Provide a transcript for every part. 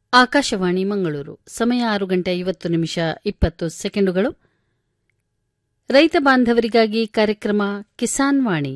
ಆಕಾಶವಾಣಿ ಮಂಗಳೂರು ಸಮಯ ಆರು ಗಂಟೆ ಐವತ್ತು ನಿಮಿಷ ಇಪ್ಪತ್ತು ಸೆಕೆಂಡುಗಳು ರೈತ ಬಾಂಧವರಿಗಾಗಿ ಕಾರ್ಯಕ್ರಮ ಕಿಸಾನ್ ವಾಣಿ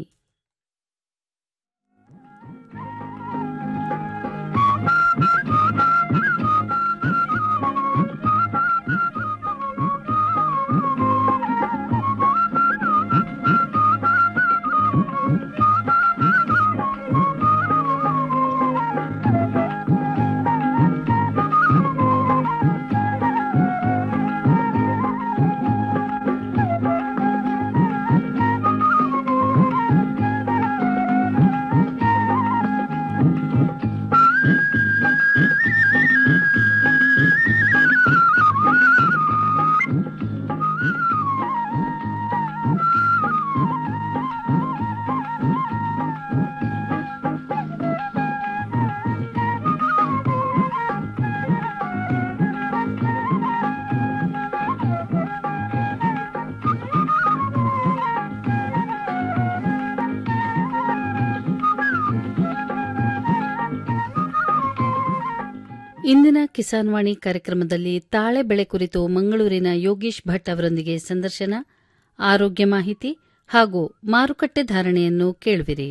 ಇಂದಿನ ಕಿಸಾನ್ ವಾಣಿ ಕಾರ್ಯಕ್ರಮದಲ್ಲಿ ತಾಳೆ ಬೆಳೆ ಕುರಿತು ಮಂಗಳೂರಿನ ಯೋಗೀಶ್ ಭಟ್ ಅವರೊಂದಿಗೆ ಸಂದರ್ಶನ ಆರೋಗ್ಯ ಮಾಹಿತಿ ಹಾಗೂ ಮಾರುಕಟ್ಟೆ ಧಾರಣೆಯನ್ನು ಕೇಳುವಿರಿ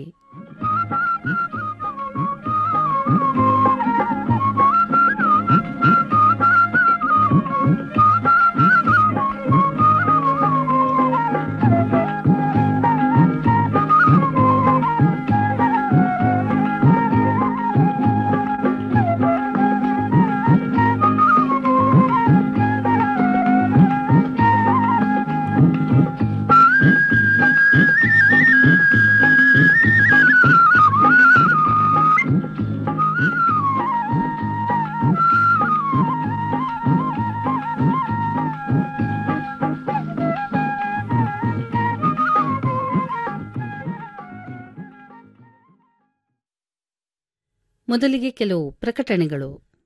ಮೊದಲಿಗೆ ಕೆಲವು ಪ್ರಕಟಣೆಗಳು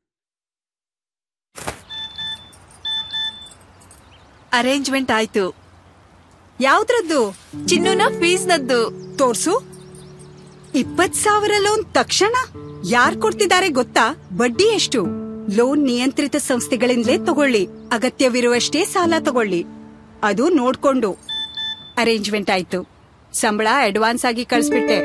ಅರೇಂಜ್ಮೆಂಟ್ ಆಯ್ತು ಯಾವ್ದ್ರದ್ದು ಚಿನ್ನುನ ಫೀಸ್ನದ್ದು ತೋರ್ಸು ಇಪ್ಪತ್ ಸಾವಿರ ಲೋನ್ ತಕ್ಷಣ ಯಾರ್ ಕೊಡ್ತಿದ್ದಾರೆ ಗೊತ್ತಾ ಬಡ್ಡಿ ಎಷ್ಟು ಲೋನ್ ನಿಯಂತ್ರಿತ ಸಂಸ್ಥೆಗಳಿಂದಲೇ ತಗೊಳ್ಳಿ ಅಗತ್ಯವಿರುವಷ್ಟೇ ಸಾಲ ತಗೊಳ್ಳಿ ಅದು ನೋಡ್ಕೊಂಡು ಅರೇಂಜ್ಮೆಂಟ್ ಆಯ್ತು ಸಂಬಳ ಅಡ್ವಾನ್ಸ್ ಆಗಿ ಕಳಿಸ್ಬಿಟ್ಟೆ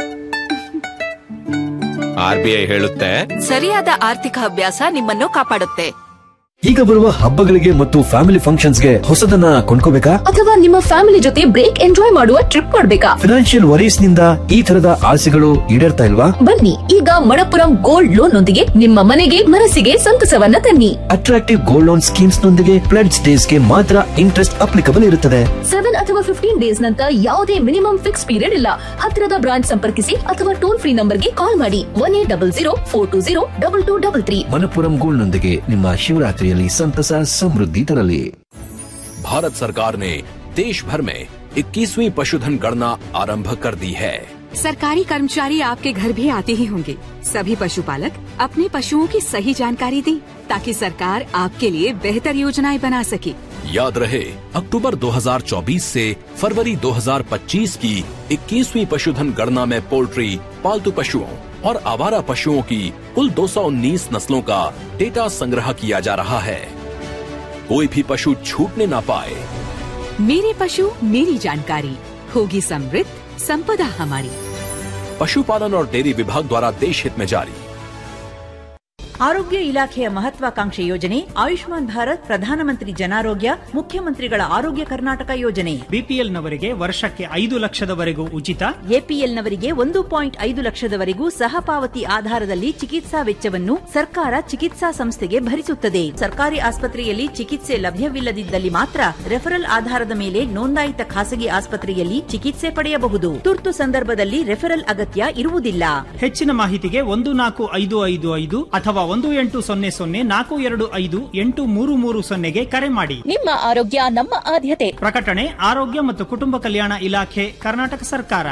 ಆರ್ಬಿಐ ಹೇಳುತ್ತೆ ಸರಿಯಾದ ಆರ್ಥಿಕ ಅಭ್ಯಾಸ ನಿಮ್ಮನ್ನು ಕಾಪಾಡುತ್ತೆ ಈಗ ಬರುವ ಹಬ್ಬಗಳಿಗೆ ಮತ್ತು ಫ್ಯಾಮಿಲಿ ಫಂಕ್ಷನ್ಸ್ಗೆ ಹೊಸದನ್ನ ಕೊಂಡ್ಕೋಬೇಕಾ ಅಥವಾ ನಿಮ್ಮ ಫ್ಯಾಮಿಲಿ ಜೊತೆ ಬ್ರೇಕ್ ಎಂಜಾಯ್ ಮಾಡುವ ಟ್ರಿಪ್ ಮಾಡ್ಬೇಕಾ ಫಿನಾನ್ಷಿಯಲ್ ವರೀಸ್ ನಿಂದ ಈ ತರದ ಆಸೆಗಳು ಈಡೇರ್ತಾ ಇಲ್ವಾ ಬನ್ನಿ ಈಗ ಮಣಪುರಂ ಗೋಲ್ಡ್ ಲೋನ್ ನೊಂದಿಗೆ ನಿಮ್ಮ ಮನೆಗೆ ಮನಸ್ಸಿಗೆ ಸಂತಸವನ್ನ ತನ್ನಿ ಅಟ್ರಾಕ್ಟಿವ್ ಗೋಲ್ಡ್ ಲೋನ್ ಸ್ಕೀಮ್ಸ್ ನೊಂದಿಗೆ ಪ್ಲೆಡ್ ಡೇಸ್ ಗೆ ಮಾತ್ರ ಇಂಟ್ರೆಸ್ಟ್ ಅಪ್ಲಿಕಬಲ್ ಇರುತ್ತದೆ ಸೆವೆನ್ ಅಥವಾ ಫಿಫ್ಟೀನ್ ಡೇಸ್ ನಂತರ ಯಾವುದೇ ಮಿನಿಮಮ್ ಫಿಕ್ಸ್ ಪೀರಿಯಡ್ ಇಲ್ಲ ಹತ್ತಿರದ ಬ್ರಾಂಚ್ ಸಂಪರ್ಕಿಸಿ ಅಥವಾ ಟೋಲ್ ಫ್ರೀ ನಂಬರ್ಗೆ ಕಾಲ್ ಮಾಡಿ one eight double zero four two zero double two double three Manappuram gold ನೊಂದಿಗೆ ನಿಮ್ಮ ಶಿವರಾತ್ರಿಯಲ್ಲಿ ಸಂತಸ ಸಮೃದ್ಧಿ ತರಲಿ भारत सरकार ने देश भर में 21वीं पशुधन गणना आरंभ कर दी है सरकारी कर्मचारी आपके घर भी आते ही होंगे सभी पशुपालक अपने पशुओं की सही जानकारी दें ताकि सरकार आपके लिए बेहतर योजनाएं बना सके याद रहे अक्टूबर 2024 से फरवरी 2025 की 21वीं पशुधन गणना में पोल्ट्री पालतू पशुओं और आवारा पशुओं की कुल 219 नस्लों का डेटा संग्रह किया जा रहा है कोई भी पशु छूटने ना पाए मेरे पशु मेरी जानकारी होगी समृद्ध संपदा हमारी पशुपालन और डेयरी विभाग द्वारा देश हित में जारी ಆರೋಗ್ಯ ಇಲಾಖೆಯ ಮಹತ್ವಾಕಾಂಕ್ಷೆ ಯೋಜನೆ ಆಯುಷ್ಮಾನ್ ಭಾರತ್ ಪ್ರಧಾನಮಂತ್ರಿ ಜನಾರೋಗ್ಯ ಮುಖ್ಯಮಂತ್ರಿಗಳ ಆರೋಗ್ಯ ಕರ್ನಾಟಕ ಯೋಜನೆ ಬಿಪಿಎಲ್ನವರಿಗೆ ವರ್ಷಕ್ಕೆ ಐದು ಲಕ್ಷದವರೆಗೂ ಉಚಿತ ಎಪಿಎಲ್ನವರಿಗೆ ಒಂದು ಪಾಯಿಂಟ್ ಐದು ಲಕ್ಷದವರೆಗೂ ಸಹಪಾವತಿ ಆಧಾರದಲ್ಲಿ ಚಿಕಿತ್ಸಾ ವೆಚ್ಚವನ್ನು ಸರ್ಕಾರ ಚಿಕಿತ್ಸಾ ಸಂಸ್ಥೆಗೆ ಭರಿಸುತ್ತದೆ ಸರ್ಕಾರಿ ಆಸ್ಪತ್ರೆಯಲ್ಲಿ ಚಿಕಿತ್ಸೆ ಲಭ್ಯವಿಲ್ಲದಿದ್ದಲ್ಲಿ ಮಾತ್ರ ರೆಫರಲ್ ಆಧಾರದ ಮೇಲೆ ನೋಂದಾಯಿತ ಖಾಸಗಿ ಆಸ್ಪತ್ರೆಯಲ್ಲಿ ಚಿಕಿತ್ಸೆ ಪಡೆಯಬಹುದು ತುರ್ತು ಸಂದರ್ಭದಲ್ಲಿ ರೆಫರಲ್ ಅಗತ್ಯ ಇರುವುದಿಲ್ಲ ಹೆಚ್ಚಿನ ಮಾಹಿತಿಗೆ ಒಂದು ನಾಲ್ಕು ಐದು ಐದು ಐದು ಅಥವಾ ಒಂದು ಎಂಟು ಸೊನ್ನೆ ಸೊನ್ನೆ ನಾಲ್ಕು ಎರಡು ಐದು ಎಂಟು ಮೂರು ಮೂರು ಸೊನ್ನೆಗೆ ಕರೆ ಮಾಡಿ ನಿಮ್ಮ ಆರೋಗ್ಯ ನಮ್ಮ ಆದ್ಯತೆ ಪ್ರಕಟಣೆ ಆರೋಗ್ಯ ಮತ್ತು ಕುಟುಂಬ ಕಲ್ಯಾಣ ಇಲಾಖೆ ಕರ್ನಾಟಕ ಸರ್ಕಾರ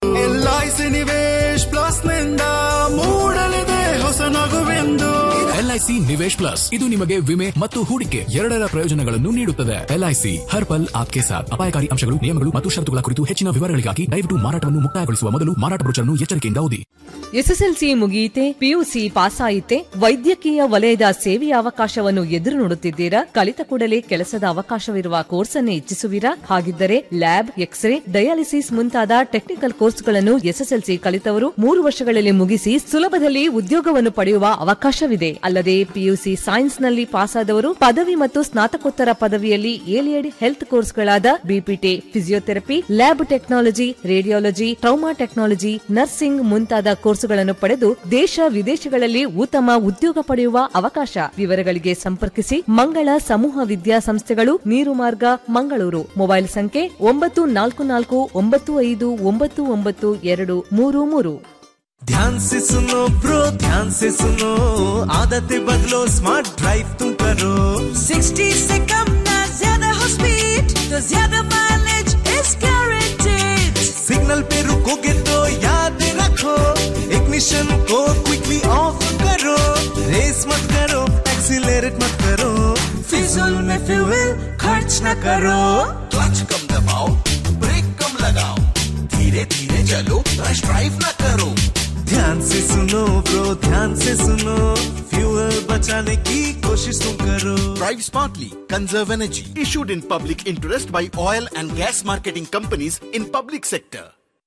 ಎಲ್ಐಸಿ ನಿವೇಶ್ ಪ್ಲಸ್ ನಿಂದ ಮೂಡಲಿದೆ ಹೊಸ ನಗುವೆಂದು ಎಲ್ಐಸಿ ಎಲ್ಐಸಿ ನಿವೇಶ್ ಪ್ಲಸ್ ಇದು ನಿಮಗೆ ವಿಮೆ ಮತ್ತು ಹೂಡಿಕೆ ಎರಡರ ಪ್ರಯೋಜನಗಳನ್ನು ನೀಡುತ್ತದೆ ಎಲ್ಐಸಿ ಹರ್ ಪಲ್ ಆಪ್ಕೆ ಸಾಥ್ ಅಪಾಯಕಾರಿ ಅಂಶಗಳು ನಿಯಮಗಳು ಮತ್ತು ಷರತ್ತುಗಳ ಕುರಿತು ಹೆಚ್ಚಿನ ವಿವರಗಳಿಗಾಗಿ ದಯವಿಟ್ಟು ಮಾರಾಟವನ್ನು ಮುಕ್ತಾಯಗೊಳಿಸುವ ಮೊದಲು ಮಾರಾಟ ಬ್ರೋಚರ್ನ್ನು ಎಚ್ಚರಿಕೆಯಿಂದ ಓದಿ ಎಸ್ಎಸ್ಎಲ್ಸಿ ಮುಗಿಯಿತೆ ಪಿಯುಸಿ ಪಾಸ್ ಆಯಿತೆ ವೈದ್ಯಕೀಯ ವಲಯದ ಸೇವೆಯ ಅವಕಾಶವನ್ನು ಎದುರು ನೋಡುತ್ತಿದ್ದೀರಾ ಕಲಿತ ಕೂಡಲೇ ಕೆಲಸದ ಅವಕಾಶವಿರುವ ಕೋರ್ಸ್ ಅನ್ನು ಇಚ್ಛಿಸುವಿರಾ ಹಾಗಿದ್ದರೆ ಲ್ಯಾಬ್ ಎಕ್ಸ್ರೇ ಡಯಾಲಿಸಿಸ್ ಮುಂತಾದ ಟೆಕ್ನಿಕಲ್ ಕೋರ್ಸ್ಗಳನ್ನು ಎಸ್ಎಸ್ಎಲ್ಸಿ ಕಲಿತವರು ಮೂರು ವರ್ಷಗಳಲ್ಲಿ ಮುಗಿಸಿ ಸುಲಭದಲ್ಲಿ ಉದ್ಯೋಗವನ್ನು ಪಡೆಯುವ ಅವಕಾಶವಿದೆ ಅಲ್ಲದೆ ಪಿಯುಸಿ ಸೈನ್ಸ್ನಲ್ಲಿ ಪಾಸಾದವರು ಪದವಿ ಮತ್ತು ಸ್ನಾತಕೋತ್ತರ ಪದವಿಯಲ್ಲಿ ಏಲಿಯಡ್ ಹೆಲ್ತ್ ಕೋರ್ಸ್ಗಳಾದ BPT physiotherapy lab technology radiology trauma technology nursing ಮುಂತಾದ ಕೋರ್ಸುಗಳನ್ನು ಪಡೆದು ದೇಶ ವಿದೇಶಗಳಲ್ಲಿ ಉತ್ತಮ ಉದ್ಯೋಗ ಪಡೆಯುವ ಅವಕಾಶ ವಿವರಗಳಿಗೆ ಸಂಪರ್ಕಿಸಿ ಮಂಗಳ ಸಮೂಹ ವಿದ್ಯಾಸಂಸ್ಥೆಗಳು ನೀರು ಮಾರ್ಗ ಮಂಗಳೂರು ಮೊಬೈಲ್ ಸಂಖ್ಯೆ ಒಂಬತ್ತು ನಾಲ್ಕು ನಾಲ್ಕು ಒಂಬತ್ತು ಐದು ಒಂಬತ್ತು ಒಂಬತ್ತು ಎರಡು ಮೂರು ಮೂರು ध्यान से सुनो ब्रो ध्यान से सुनो आदतें बदलो स्मार्ट ड्राइव तुम करो 60 से कम ना ज्यादा हो स्पीड तो ज्यादा माइलेज इज गारंटेड सिग्नल पे रुकोगे तो याद रखो इग्निशन को क्विकली ऑफ करो रेस मत करो एक्सीलरेट मत करो फिजूल में फ्यूल खर्च न करो क्लच कम दबाओ ब्रेक कम लगाओ धीरे धीरे चलो रश ड्राइव न करो ध्यान से सुनो ब्रो ध्यान से सुनो फ्यूल बचाने की कोशिश तुम करो Drive smartly, conserve energy. Issued in public interest by oil and gas marketing companies in public sector.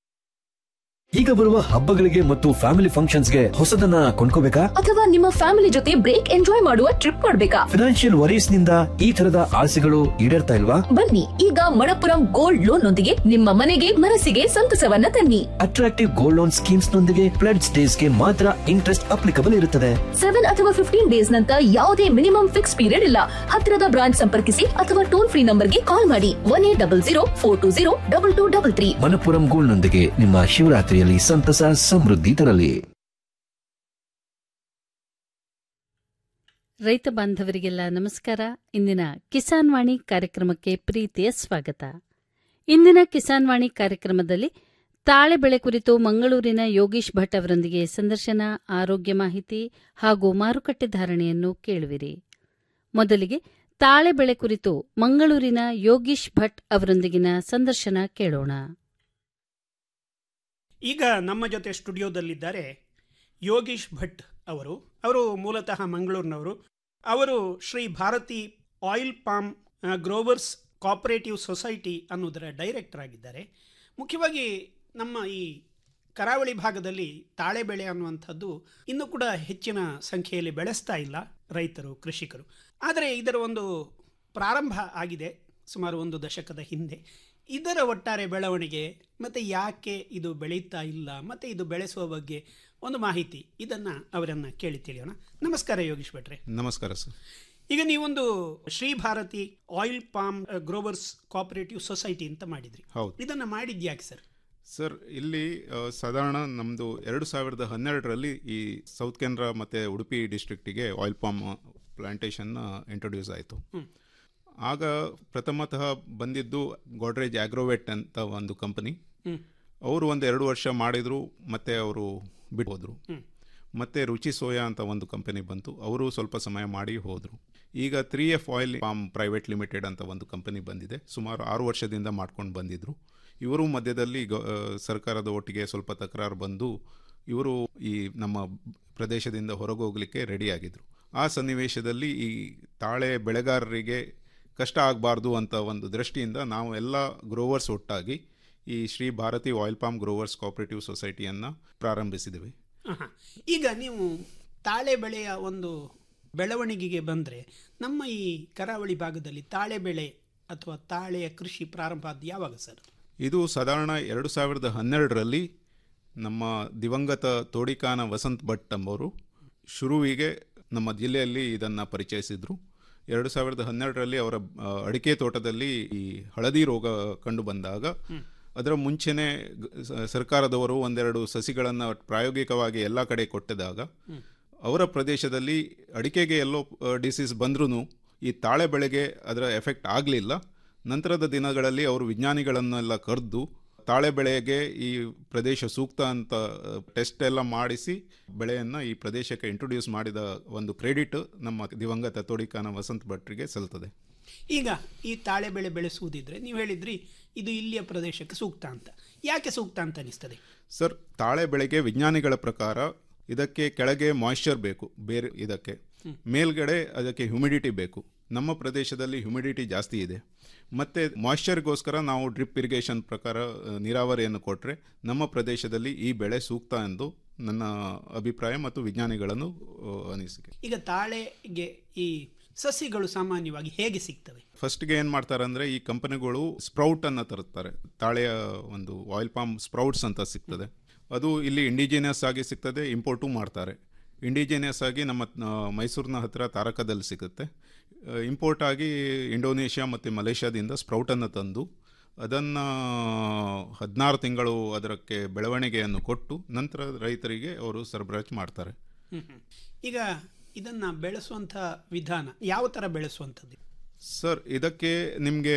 ಈಗ ಬರುವ ಹಬ್ಬಗಳಿಗೆ ಮತ್ತು ಫ್ಯಾಮಿಲಿ ಫಂಕ್ಷನ್ಸ್ಗೆ ಹೊಸದನ್ನ ಕೊಂಡ್ಕೋಬೇಕಾ ಅಥವಾ ನಿಮ್ಮ ಫ್ಯಾಮಿಲಿ ಜೊತೆ ಬ್ರೇಕ್ ಎಂಜಾಯ್ ಮಾಡುವ ಟ್ರಿಪ್ ಮಾಡ್ಬೇಕಾ ಫಿನಾನ್ಷಿಯಲ್ ವರೀಸ್ ನಿಂದ ಈ ತರದ ಆಸೆಗಳು ಈಡೇರ್ತಾ ಇಲ್ವಾ ಬನ್ನಿ ಈಗ ಮಣಪುರಂ ಗೋಲ್ಡ್ ಲೋನ್ ನೊಂದಿಗೆ ನಿಮ್ಮ ಮನೆಗೆ ಮನಸ್ಸಿಗೆ ಸಂತಸವನ್ನ ತನ್ನಿ ಅಟ್ರಾಕ್ಟಿವ್ ಗೋಲ್ಡ್ ಲೋನ್ ಸ್ಕೀಮ್ಸ್ ನೊಂದಿಗೆ ಪ್ಲಡ್ ಸ್ಟೇಸ್ಗೆ ಮಾತ್ರ ಇಂಟ್ರೆಸ್ಟ್ ಅಪ್ಲಿಕಬಲ್ ಇರುತ್ತದೆ ಸೆವೆನ್ ಅಥವಾ ಫಿಫ್ಟೀನ್ ಡೇಸ್ ನಂತರ ಯಾವುದೇ ಮಿನಿಮಮ್ ಫಿಕ್ಸ್ ಪೀರಿಯಡ್ ಇಲ್ಲ ಹತ್ತಿರದ ಬ್ರಾಂಚ್ ಸಂಪರ್ಕಿಸಿ ಅಥವಾ ಟೋಲ್ ಫ್ರೀ ನಂಬರ್ಗೆ ಕಾಲ್ ಮಾಡಿ one eight double zero four two zero double two double three Manappuram gold ನೊಂದಿಗೆ ನಿಮ್ಮ ಶಿವರಾತ್ರಿಯಲ್ಲಿ ಸಂತಸ ಸಮೃದ್ಧಿ ತರಲಿ ರೈತ ಬಾಂಧವರಿಗೆಲ್ಲ ನಮಸ್ಕಾರ ಇಂದಿನ ಕಿಸಾನ್ ವಾಣಿ ಕಾರ್ಯಕ್ರಮಕ್ಕೆ ಪ್ರೀತಿಯ ಸ್ವಾಗತ ಇಂದಿನ ಕಿಸಾನ್ ವಾಣಿ ಕಾರ್ಯಕ್ರಮದಲ್ಲಿ ತಾಳೆ ಬೆಳೆ ಕುರಿತು ಮಂಗಳೂರಿನ ಯೋಗೀಶ್ ಭಟ್ ಅವರೊಂದಿಗೆ ಸಂದರ್ಶನ ಆರೋಗ್ಯ ಮಾಹಿತಿ ಹಾಗೂ ಮಾರುಕಟ್ಟೆ ಧಾರಣೆಯನ್ನು ಕೇಳುವಿರಿ ಮೊದಲಿಗೆ ತಾಳೆ ಬೆಳೆ ಕುರಿತು ಮಂಗಳೂರಿನ ಯೋಗೀಶ್ ಭಟ್ ಅವರೊಂದಿಗಿನ ಸಂದರ್ಶನ ಕೇಳೋಣ ಈಗ ನಮ್ಮ ಜೊತೆ ಸ್ಟುಡಿಯೋದಲ್ಲಿದ್ದಾರೆ ಯೋಗೀಶ್ ಭಟ್ ಅವರು ಅವರು ಮೂಲತಃ ಮಂಗಳೂರಿನವರು ಅವರು ಶ್ರೀ ಭಾರತಿ ಆಯಿಲ್ ಪಾಮ್ ಆ, ಗ್ರೋವರ್ಸ್ ಕೋಪರೇಟಿವ್ ಸೊಸೈಟಿ ಅನ್ನೋದರ ಡೈರೆಕ್ಟರ್ ಆಗಿದ್ದಾರೆ ಮುಖ್ಯವಾಗಿ ನಮ್ಮ ಈ ಕರಾವಳಿ ಭಾಗದಲ್ಲಿ ತಾಳೆ ಬೆಳೆ ಅನ್ನುವಂಥದ್ದು ಇನ್ನೂ ಕೂಡ ಹೆಚ್ಚಿನ ಸಂಖ್ಯೆಯಲ್ಲಿ ಬೆಳೆಸ್ತಾ ಇಲ್ಲ ರೈತರು ಕೃಷಿಕರು ಆದರೆ ಇದರ ಒಂದು ಪ್ರಾರಂಭ ಆಗಿದೆ ಸುಮಾರು ಒಂದು ದಶಕದ ಹಿಂದೆ ಇದರ ಒಟ್ಟಾರೆ ಬೆಳವಣಿಗೆ ಮತ್ತು ಯಾಕೆ ಇದು ಬೆಳೀತಾ ಇಲ್ಲ ಮತ್ತು ಇದು ಬೆಳೆಸುವ ಬಗ್ಗೆ ಒಂದು ಮಾಹಿತಿ ಇದನ್ನು ಅವರನ್ನು ಕೇಳಿ ತಿಳಿಯೋಣ ನಮಸ್ಕಾರ ಯೋಗೀಶ್ ಭಟ್ರೆ ನಮಸ್ಕಾರ ಸರ್ ಈಗ ನೀವೊಂದು Shri Bharati oil palm growers cooperative society ಅಂತ ಮಾಡಿದ್ರಿ ಹೌದು. ಇದನ್ನು ಮಾಡಿದ್ಯಾಕೆ ಸರ್ ಸರ್ ಇಲ್ಲಿ ಆ, ಸಾಧಾರಣ ನಮ್ಮದು ಎರಡು ಸಾವಿರದ ಹನ್ನೆರಡರಲ್ಲಿ ಈ ಸೌತ್ ಕೆನರಾ ಮತ್ತು ಉಡುಪಿ ಡಿಸ್ಟ್ರಿಕ್ಟಿಗೆ ಆಯಿಲ್ ಪಾಮ್ ಪ್ಲಾಂಟೇಶನ್ ಇಂಟ್ರೊಡ್ಯೂಸ್ ಆಯಿತು ಹ್ಮ್. ಆಗ ಪ್ರಥಮತಃ ಬಂದಿದ್ದು ಗೋಡ್ರೇಜ್ ಆಗ್ರೋವೆಟ್ ಅಂತ ಒಂದು ಕಂಪನಿ ಹ್ಮ್. ಅವರು ಒಂದು ಎರಡು ವರ್ಷ ಮಾಡಿದರು ಮತ್ತೆ ಅವರು ಬಿಟ್ಟು ಹೋದರು ಹ್ಮ್. ಮತ್ತೆ ರುಚಿ ಸೋಯಾ ಅಂತ ಒಂದು ಕಂಪನಿ ಬಂತು ಅವರು ಸ್ವಲ್ಪ ಸಮಯ ಮಾಡಿ ಹೋದರು ಈಗ three F oil palm private limited ಅಂತ ಒಂದು ಕಂಪನಿ ಬಂದಿದೆ ಸುಮಾರು ಆರು ವರ್ಷದಿಂದ ಮಾಡ್ಕೊಂಡು ಬಂದಿದ್ರು ಇವರು ಮಧ್ಯದಲ್ಲಿ ಗೊ- ಆ, ಸರ್ಕಾರದ ಒಟ್ಟಿಗೆ ಸ್ವಲ್ಪ ತಕರಾರು ಬಂದು ಇವರು ಈ ನಮ್ಮ ಪ್ರದೇಶದಿಂದ ಹೊರಗೆ ಹೋಗಲಿಕ್ಕೆ ರೆಡಿಯಾಗಿದ್ದರು ಆ ಸನ್ನಿವೇಶದಲ್ಲಿ ಈ ತಾಳೆ ಬೆಳೆಗಾರರಿಗೆ ಕಷ್ಟ ಆಗಬಾರ್ದು ಅಂತ ಒಂದು ದೃಷ್ಟಿಯಿಂದ ನಾವು ಎಲ್ಲ ಗ್ರೋವರ್ಸ್ ಒಟ್ಟಾಗಿ ಈ Shri Bharati oil palm growers cooperative ಸೊಸೈಟಿಯನ್ನು ಪ್ರಾರಂಭಿಸಿದ್ದೇವೆ ಆಹಾ. ಈಗ ನೀವು ತಾಳೆ ಬೆಳೆಯ ಒಂದು ಬೆಳವಣಿಗೆಗೆ ಬಂದರೆ ನಮ್ಮ ಈ ಕರಾವಳಿ ಭಾಗದಲ್ಲಿ ತಾಳೆ ಬೆಳೆ ಅಥವಾ ತಾಳೆಯ ಕೃಷಿ ಪ್ರಾರಂಭ ಆದ ಯಾವಾಗ ಸರ್ ಇದು ಸಾಧಾರಣ ಎರಡು ಸಾವಿರದ ಹನ್ನೆರಡರಲ್ಲಿ ನಮ್ಮ ದಿವಂಗತ ತೋಡಿಕಾನ ವಸಂತ್ ಭಟ್ ಎಂಬವರು ಶುರುವಿಗೆ ನಮ್ಮ ಜಿಲ್ಲೆಯಲ್ಲಿ ಇದನ್ನು ಪರಿಚಯಿಸಿದರು ಎರಡು ಸಾವಿರದ ಹನ್ನೆರಡರಲ್ಲಿ ಅವರ ಆ, ಅಡಿಕೆ ತೋಟದಲ್ಲಿ ಈ ಹಳದಿ ರೋಗ ಕಂಡು ಬಂದಾಗ ಅದರ ಮುಂಚೆನೇ ಗ- ಸ- ಸರ್ಕಾರದವರು ಒಂದೆರಡು ಸಸಿಗಳನ್ನು ಪ್ರಾಯೋಗಿಕವಾಗಿ ಎಲ್ಲ ಕಡೆ ಕೊಟ್ಟಿದಾಗ ಅವರ ಪ್ರದೇಶದಲ್ಲಿ ಅಡಿಕೆಗೆ ಎಲ್ಲೋ ಡಿಸೀಸ್ ಬಂದ್ರೂ ಈ ತಾಳೆ ಬೆಳೆಗೆ ಅದರ ಎಫೆಕ್ಟ್ ಆಗಲಿಲ್ಲ ನಂತರದ ದಿನಗಳಲ್ಲಿ ಅವರು ವಿಜ್ಞಾನಿಗಳನ್ನೆಲ್ಲ ಕರೆದು ತಾಳೆ ಬೆಳೆಗೆ ಈ ಪ್ರದೇಶ ಸೂಕ್ತ ಅಂತ ಟೆಸ್ಟ್ ಎಲ್ಲ ಮಾಡಿಸಿ ಬೆಳೆಯನ್ನು ಈ ಪ್ರದೇಶಕ್ಕೆ ಇಂಟ್ರೊಡ್ಯೂಸ್ ಮಾಡಿದ ಒಂದು ಕ್ರೆಡಿಟ್ ನಮ್ಮ ದಿವಂಗತ ತೋಡಿಕಾನ ವಸಂತ ಭಟ್ರಿಗೆ ಸಲ್ತದೆ ಈಗ ಈ ತಾಳೆ ಬೆಳೆ ಬೆಳೆಸುವುದಿದ್ರೆ ನೀವು ಹೇಳಿದ್ರಿ ಇದು ಇಲ್ಲಿಯ ಪ್ರದೇಶಕ್ಕೆ ಸೂಕ್ತ ಅಂತ ಯಾಕೆ ಸೂಕ್ತ ಅಂತ ಅನಿಸ್ತದೆ ಸರ್ ತಾಳೆ ಬೆಳೆಗೆ ವಿಜ್ಞಾನಿಗಳ ಪ್ರಕಾರ ಇದಕ್ಕೆ ಕೆಳಗೆ ಮಾಯಿಶ್ಚರ್ ಬೇಕು ಬೇರೆ ಇದಕ್ಕೆ ಮೇಲ್ಗಡೆ ಅದಕ್ಕೆ ಹ್ಯುಮಿಡಿಟಿ ಬೇಕು ನಮ್ಮ ಪ್ರದೇಶದಲ್ಲಿ ಹ್ಯುಮಿಡಿಟಿ ಜಾಸ್ತಿ ಇದೆ ಮತ್ತು ಮಾಯಿಶ್ಚರ್ಗೋಸ್ಕರ ನಾವು ಡ್ರಿಪ್ ಇರಿಗೇಷನ್ ಪ್ರಕಾರ ಆ, ನೀರಾವರಿಯನ್ನು ಕೊಟ್ಟರೆ ನಮ್ಮ ಪ್ರದೇಶದಲ್ಲಿ ಈ ಬೆಳೆ ಸೂಕ್ತ ಎಂದು ನನ್ನ ಅಭಿಪ್ರಾಯ ಮತ್ತು ವಿಜ್ಞಾನಿಗಳನ್ನು ಆ, ಅನಿಸಿಕೆ ಈಗ ತಾಳೆಗೆ ಈ ಸಸಿಗಳು ಸಾಮಾನ್ಯವಾಗಿ ಹೇಗೆ ಸಿಗ್ತವೆ ಫಸ್ಟ್ಗೆ ಏನು ಮಾಡ್ತಾರೆ ಅಂದರೆ ಈ ಕಂಪನಿಗಳು ಸ್ಪ್ರೌಟ್ ಅನ್ನು ತರುತ್ತಾರೆ ತಾಳೆಯ ಒಂದು ಆಯಿಲ್ ಪಾಮ್ ಸ್ಪ್ರೌಟ್ಸ್ ಅಂತ ಸಿಗ್ತದೆ ಅದು ಇಲ್ಲಿ ಇಂಡಿಜಿನಿಯಸ್ ಆಗಿ ಸಿಗ್ತದೆ ಇಂಪೋರ್ಟು ಮಾಡ್ತಾರೆ ಇಂಡಿಜಿನಿಯಸ್ ಆಗಿ ನಮ್ಮ ಆ, ಮೈಸೂರಿನ ಹತ್ತಿರ ತಾರಕದಲ್ಲಿ ಸಿಗುತ್ತೆ ಇಂಪೋರ್ಟ್ ಆಗಿ ಇಂಡೋನೇಷ್ಯಾ ಮತ್ತು ಮಲೇಷ್ಯಾದಿಂದ ಸ್ಪ್ರೌಟನ್ನು ತಂದು ಅದನ್ನು ಹದಿನಾರು ತಿಂಗಳು ಅದಕ್ಕೆ ಬೆಳವಣಿಗೆಯನ್ನು ಕೊಟ್ಟು ನಂತರ ರೈತರಿಗೆ ಅವರು ಸರಬರಾಜು ಮಾಡ್ತಾರೆ ಹ್ಮ್, ಹ್ಮ್. ಈಗ ಇದನ್ನ ಬೆಳೆಸುವಂಥ ವಿಧಾನ ಯಾವ ಥರ ಬೆಳೆಸುವಂಥದ್ದು ಸರ್ ಇದಕ್ಕೆ ನಿಮಗೆ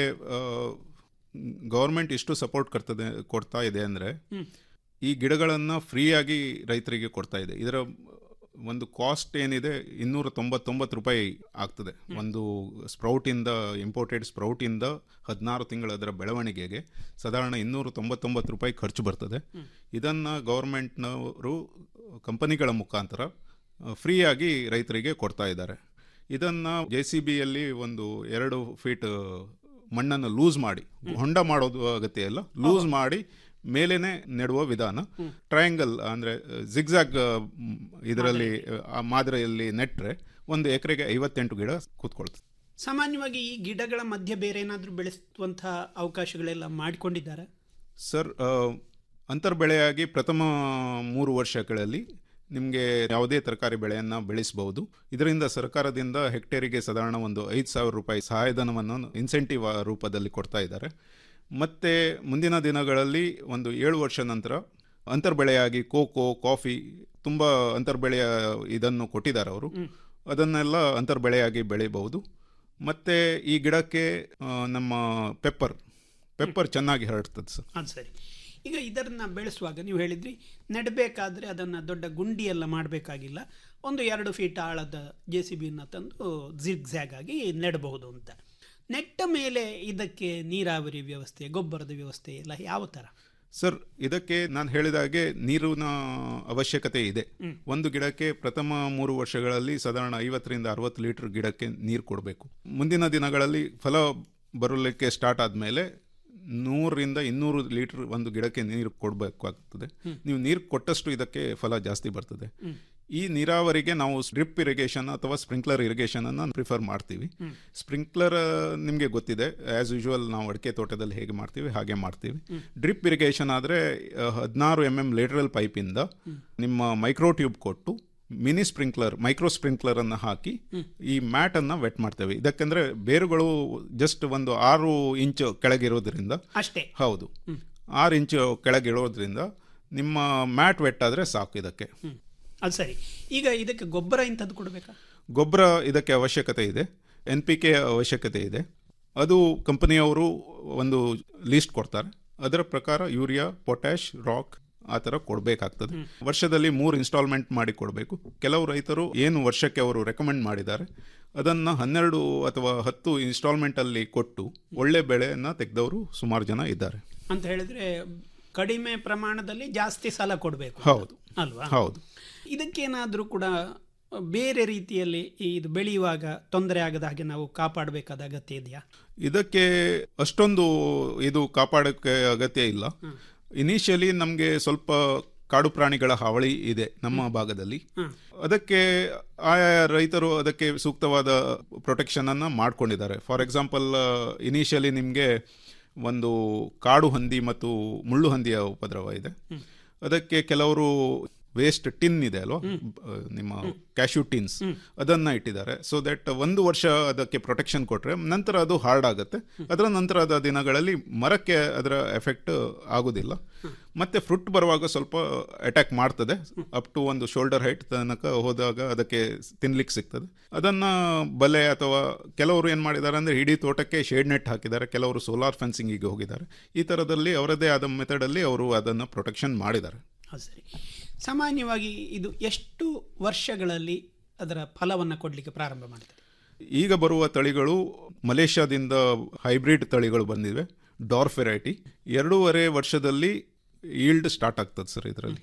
ಗೌರ್ಮೆಂಟ್ ಇಷ್ಟು ಸಪೋರ್ಟ್ ಕೊಡ್ತದೆ ಕೊಡ್ತಾ ಇದೆ ಅಂದರೆ ಹ್ಮ್. ಈ ಗಿಡಗಳನ್ನು ಫ್ರೀಯಾಗಿ ರೈತರಿಗೆ ಕೊಡ್ತಾ ಇದೆ ಇದರ ಒಂದು ಕಾಸ್ಟ್ ಏನಿದೆ ಇನ್ನೂರ ತೊಂಬತ್ತೊಂಬತ್ತು ರೂಪಾಯಿ ಆಗ್ತದೆ ಒಂದು ಸ್ಪ್ರೌಟಿಂದ ಇಂಪೋರ್ಟೆಡ್ ಸ್ಪ್ರೌಟಿಂದ ಹದಿನಾರು ತಿಂಗಳ ಅದರ ಬೆಳವಣಿಗೆಗೆ ಸಾಧಾರಣ ಇನ್ನೂರ ತೊಂಬತ್ತೊಂಬತ್ತು ರೂಪಾಯಿ ಖರ್ಚು ಬರ್ತದೆ ಇದನ್ನು ಗೌರ್ಮೆಂಟ್ನವರು ಕಂಪನಿಗಳ ಮುಖಾಂತರ ಫ್ರೀಯಾಗಿ ರೈತರಿಗೆ ಕೊಡ್ತಾ ಇದ್ದಾರೆ ಇದನ್ನು ಜೆ ಸಿ ಬಿಯಲ್ಲಿ ಒಂದು ಎರಡು ಫೀಟ್ ಮಣ್ಣನ್ನು ಲೂಸ್ ಮಾಡಿ ಹೊಂಡ ಮಾಡೋದು ಅಗತ್ಯ ಇಲ್ಲ ಲೂಸ್ ಮಾಡಿ ಮೇಲೇನೆ ನೆಡುವ ವಿಧಾನ ಟ್ರಯಾಂಗಲ್ ಅಂದರೆ ಜಿಗ್ಜಾಗ್ ಇದರಲ್ಲಿ ಆ ಮಾದರಿಯಲ್ಲಿ ನೆಟ್ಟರೆ ಒಂದು ಎಕರೆಗೆ ಐವತ್ತೆಂಟು ಗಿಡ ಕೂತ್ಕೊಳ್ತದೆ ಸಾಮಾನ್ಯವಾಗಿ ಈ ಗಿಡಗಳ ಮಧ್ಯೆ ಬೇರೆ ಏನಾದರೂ ಬೆಳೆಸುವಂಥ ಅವಕಾಶಗಳೆಲ್ಲ ಮಾಡಿಕೊಂಡಿದ್ದಾರೆ ಸರ್ ಆ, ಅಂತರ್ಬೆಳೆಯಾಗಿ ಪ್ರಥಮ ಮೂರು ವರ್ಷಗಳಲ್ಲಿ ನಿಮಗೆ ಯಾವುದೇ ತರಕಾರಿ ಬೆಳೆಯನ್ನು ಬೆಳೆಸಬಹುದು ಇದರಿಂದ ಸರ್ಕಾರದಿಂದ ಹೆಕ್ಟೇರಿಗೆ ಸಾಧಾರಣ ಒಂದು ಐದು ಸಾವಿರ ರೂಪಾಯಿ ಸಹಾಯಧನವನ್ನು ಇನ್ಸೆಂಟಿವ್ ರೂಪದಲ್ಲಿ ಕೊಡ್ತಾ ಇದ್ದಾರೆ ಮತ್ತು ಮುಂದಿನ ದಿನಗಳಲ್ಲಿ ಒಂದು ಏಳು ವರ್ಷ ನಂತರ ಅಂತರ್ಬೆಳೆಯಾಗಿ ಕೋಕೋ ಕಾಫಿ ತುಂಬ ಅಂತರ್ಬೆಳೆಯ ಇದನ್ನು ಕೊಟ್ಟಿದ್ದಾರೆ ಅವರು ಅದನ್ನೆಲ್ಲ ಅಂತರ್ಬೆಳೆಯಾಗಿ ಬೆಳೆಯಬಹುದು ಮತ್ತು ಈ ಗಿಡಕ್ಕೆ ಆ, ನಮ್ಮ ಪೆಪ್ಪರ್ ಪೆಪ್ಪರ್ ಚೆನ್ನಾಗಿ ಹರಡ್ತದೆ ಸರ್ ಅದು ಸರಿ ಈಗ ಇದನ್ನ ಬೆಳೆಸುವಾಗ ನೀವು ಹೇಳಿದ್ರಿ ನೆಡಬೇಕಾದ್ರೆ ಅದನ್ನು ದೊಡ್ಡ ಗುಂಡಿ ಎಲ್ಲ ಮಾಡಬೇಕಾಗಿಲ್ಲ ಒಂದು ಎರಡು ಫೀಟ್ ಆಳದ ಜೆ ಸಿ ಬಿನ ತಂದು ಜಿಗ್ ಝ್ಯಾಗ್ ಆಗಿ ನೆಡಬಹುದು ಅಂತ ನೆಟ್ಟ ಮೇಲೆ ಇದಕ್ಕೆ ನೀರಾವರಿ ವ್ಯವಸ್ಥೆ ಗೊಬ್ಬರದ ವ್ಯವಸ್ಥೆ ಎಲ್ಲ ಯಾವ ಥರ ಸರ್ ಇದಕ್ಕೆ ನಾನು ಹೇಳಿದ ಹಾಗೆ ನೀರಿನ ಅವಶ್ಯಕತೆ ಇದೆ ಹ್ಮ್. ಒಂದು ಗಿಡಕ್ಕೆ ಪ್ರಥಮ ಮೂರು ವರ್ಷಗಳಲ್ಲಿ ಸಾಧಾರಣ ಐವತ್ತರಿಂದ ಅರವತ್ತು ಲೀಟರ್ ಗಿಡಕ್ಕೆ ನೀರು ಕೊಡಬೇಕು ಮುಂದಿನ ದಿನಗಳಲ್ಲಿ ಫಲ ಬರಲಿಕ್ಕೆ ಸ್ಟಾರ್ಟ್ ಆದಮೇಲೆ ನೂರರಿಂದ ಇನ್ನೂರು ಲೀಟರ್ ಒಂದು ಗಿಡಕ್ಕೆ ನೀರು ಕೊಡಬೇಕಾಗ್ತದೆ ಹ್ಮ್. ನೀವು ನೀರು ಕೊಟ್ಟಷ್ಟು ಇದಕ್ಕೆ ಫಲ ಜಾಸ್ತಿ ಬರ್ತದೆ ಹ್ಮ್. ಈ ನೀರಾವರಿಗೆ ನಾವು ಡ್ರಿಪ್ ಇರಿಗೇಷನ್ ಅಥವಾ ಸ್ಪ್ರಿಂಕ್ಲರ್ ಇರಿಗೇಷನ್ ಅನ್ನು ಪ್ರಿಫರ್ ಮಾಡ್ತೀವಿ ಹ್ಮ್. ಸ್ಪ್ರಿಂಕ್ಲರ್ ನಿಮಗೆ ಗೊತ್ತಿದೆ ಆ್ಯಸ್ ಯೂಶುವಲ್ ನಾವು ಅಡಿಕೆ ತೋಟದಲ್ಲಿ ಹೇಗೆ ಮಾಡ್ತೀವಿ ಹಾಗೆ ಮಾಡ್ತೀವಿ ಹ್ಮ್. ಡ್ರಿಪ್ ಇರಿಗೇಷನ್ ಆದರೆ ಹದಿನಾರು ಎಮ್ ಎಮ್ ಲೇಟ್ರಲ್ ಪೈಪಿಂದ ಹ್ಮ್. ನಿಮ್ಮ ಮೈಕ್ರೋ ಟ್ಯೂಬ್ ಕೊಟ್ಟು ಮಿನಿ ಸ್ಪ್ರಿಂಕ್ಲರ್ ಮೈಕ್ರೋ ಸ್ಪ್ರಿಂಕ್ಲರ್ ಅನ್ನು ಹಾಕಿ ಹ್ಮ್. ಈ ಮ್ಯಾಟ್ ಅನ್ನ ವೆಟ್ ಮಾಡ್ತೇವೆ ಇದಕ್ಕೆಂದ್ರೆ ಬೇರುಗಳು ಜಸ್ಟ್ ಒಂದು ಆರು ಇಂಚು ಕೆಳಗಿರೋದ್ರಿಂದ ಅಷ್ಟೇ ಹೌದು ಹ್ಮ್. ಆರು ಇಂಚು ಕೆಳಗಿರೋದ್ರಿಂದ ನಿಮ್ಮ ಮ್ಯಾಟ್ ವೆಟ್ ಆದರೆ ಸಾಕು ಇದಕ್ಕೆ ಹ್ಮ್. ಅದು ಸರಿ ಈಗ ಇದಕ್ಕೆ ಗೊಬ್ಬರ ಇಂಥದ್ದು ಕೊಡಬೇಕಾ ಗೊಬ್ಬರ ಇದಕ್ಕೆ ಅವಶ್ಯಕತೆ ಇದೆ ಎನ್ ಪಿ ಕೆ ಅವಶ್ಯಕತೆ ಇದೆ ಅದು ಕಂಪನಿಯವರು ಒಂದು ಲೀಸ್ಟ್ ಕೊಡ್ತಾರೆ ಅದರ ಪ್ರಕಾರ ಯೂರಿಯಾ ಪೊಟ್ಯಾಶ್ ರಾಕ್ ಆ ಥರ ಕೊಡಬೇಕಾಗ್ತದೆ ವರ್ಷದಲ್ಲಿ ಮೂರು ಇನ್ಸ್ಟಾಲ್ಮೆಂಟ್ ಮಾಡಿ ಕೊಡಬೇಕು ಕೆಲವು ರೈತರು ಏನು ವರ್ಷಕ್ಕೆ ಅವರು ರೆಕಮೆಂಡ್ ಮಾಡಿದ್ದಾರೆ ಅದನ್ನು ಹನ್ನೆರಡು ಅಥವಾ ಹತ್ತು ಇನ್ಸ್ಟಾಲ್ಮೆಂಟಲ್ಲಿ ಕೊಟ್ಟು ಒಳ್ಳೆ ಬೆಳೆಯನ್ನು ತೆಗೆದವರು ಸುಮಾರು ಜನ ಇದ್ದಾರೆ ಅಂತ ಹೇಳಿದ್ರೆ ಕಡಿಮೆ ಪ್ರಮಾಣದಲ್ಲಿ ಜಾಸ್ತಿ ಸಾಲ ಕೊಡಬೇಕು ಹೌದು ಅಲ್ವಾ ಹೌದು ಇದಕ್ಕೇನಾದರೂ ಕೂಡ ಬೇರೆ ರೀತಿಯಲ್ಲಿ ಈ ಇದು ಬೆಳೆಯುವಾಗ ತೊಂದರೆ ಆಗದ ಹಾಗೆ ನಾವು ಕಾಪಾಡಬೇಕಾದ ಅಗತ್ಯ ಇದೆಯಾ ಇದಕ್ಕೆ ಅಷ್ಟೊಂದು ಇದು ಕಾಪಾಡೋಕ್ಕೆ ಅಗತ್ಯ ಇಲ್ಲ ಇನಿಷಿಯಲಿ ನಮಗೆ ಸ್ವಲ್ಪ ಕಾಡು ಪ್ರಾಣಿಗಳ ಹಾವಳಿ ಇದೆ ನಮ್ಮ ಭಾಗದಲ್ಲಿ ಹ್ಮ್. ಅದಕ್ಕೆ ಆಯಾ ರೈತರು ಅದಕ್ಕೆ ಸೂಕ್ತವಾದ ಪ್ರೊಟೆಕ್ಷನ್ ಅನ್ನ ಮಾಡ್ಕೊಂಡಿದ್ದಾರೆ ಫಾರ್ ಎಕ್ಸಾಂಪಲ್ ಇನಿಷಿಯಲಿ ನಿಮಗೆ ಒಂದು ಕಾಡು ಹಂದಿ ಮತ್ತು ಮುಳ್ಳು ಹಂದಿಯ ಉಪದ್ರವ ಇದೆ ಅದಕ್ಕೆ ಕೆಲವರು ವೇಸ್ಟ್ ಟಿನ್ ಇದೆ ಅಲ್ವಾ ಬ- ನಿಮ್ಮ ಕ್ಯಾಶ್ಯೂ ಟಿನ್ಸ್ ಅದನ್ನ ಇಟ್ಟಿದ್ದಾರೆ ಸೊ ದಟ್ ಒಂದು ವರ್ಷ ಅದಕ್ಕೆ ಪ್ರೊಟೆಕ್ಷನ್ ಕೊಟ್ರೆ ನಂತರ ಅದು ಹಾರ್ಡ್ ಆಗುತ್ತೆ ಅದರ ನಂತರದ ದಿನಗಳಲ್ಲಿ ಮರಕ್ಕೆ ಅದರ ಎಫೆಕ್ಟ್ ಆಗೋದಿಲ್ಲ ಮತ್ತೆ ಫ್ರುಟ್ ಬರುವಾಗ ಸ್ವಲ್ಪ ಅಟ್ಯಾಕ್ ಮಾಡ್ತದೆ ಅಪ್ ಟು ಒಂದು ಶೋಲ್ಡರ್ ಹೈಟ್ ತನಕ ಹೋದಾಗ ಅದಕ್ಕೆ ತಿನ್ಲಿಕ್ಕೆ ಸಿಗ್ತದೆ ಅದನ್ನ ಬಲೆ ಅಥವಾ ಕೆಲವರು ಏನು ಮಾಡಿದ್ದಾರೆ ಅಂದ್ರೆ ಇಡೀ ತೋಟಕ್ಕೆ ಶೇಡ್ ನೆಟ್ ಹಾಕಿದ್ದಾರೆ ಕೆಲವರು ಸೋಲಾರ್ ಫೆನ್ಸಿಂಗಿಗೆ ಹೋಗಿದ್ದಾರೆ ಈ ಥರದಲ್ಲಿ ಅವರದೇ ಆದ ಮೆಥಡಲ್ಲಿ ಅವರು ಅದನ್ನು ಪ್ರೊಟೆಕ್ಷನ್ ಮಾಡಿದ್ದಾರೆ ಹೌದು ಸರಿ ಸಾಮಾನ್ಯವಾಗಿ ಇದು ಎಷ್ಟು ವರ್ಷಗಳಲ್ಲಿ ಅದರ ಫಲವನ್ನು ಕೊಡಲಿಕ್ಕೆ ಪ್ರಾರಂಭ ಮಾಡ್ತದೆ ಈಗ ಬರುವ ತಳಿಗಳು ಮಲೇಷ್ಯಾದಿಂದ ಹೈಬ್ರಿಡ್ ತಳಿಗಳು ಬಂದಿವೆ ಡಾರ್ಫ್ ವೆರೈಟಿ ಎರಡೂವರೆ ವರ್ಷದಲ್ಲಿ ಈಲ್ಡ್ ಸ್ಟಾರ್ಟ್ ಆಗ್ತದೆ ಸರ್ ಇದರಲ್ಲಿ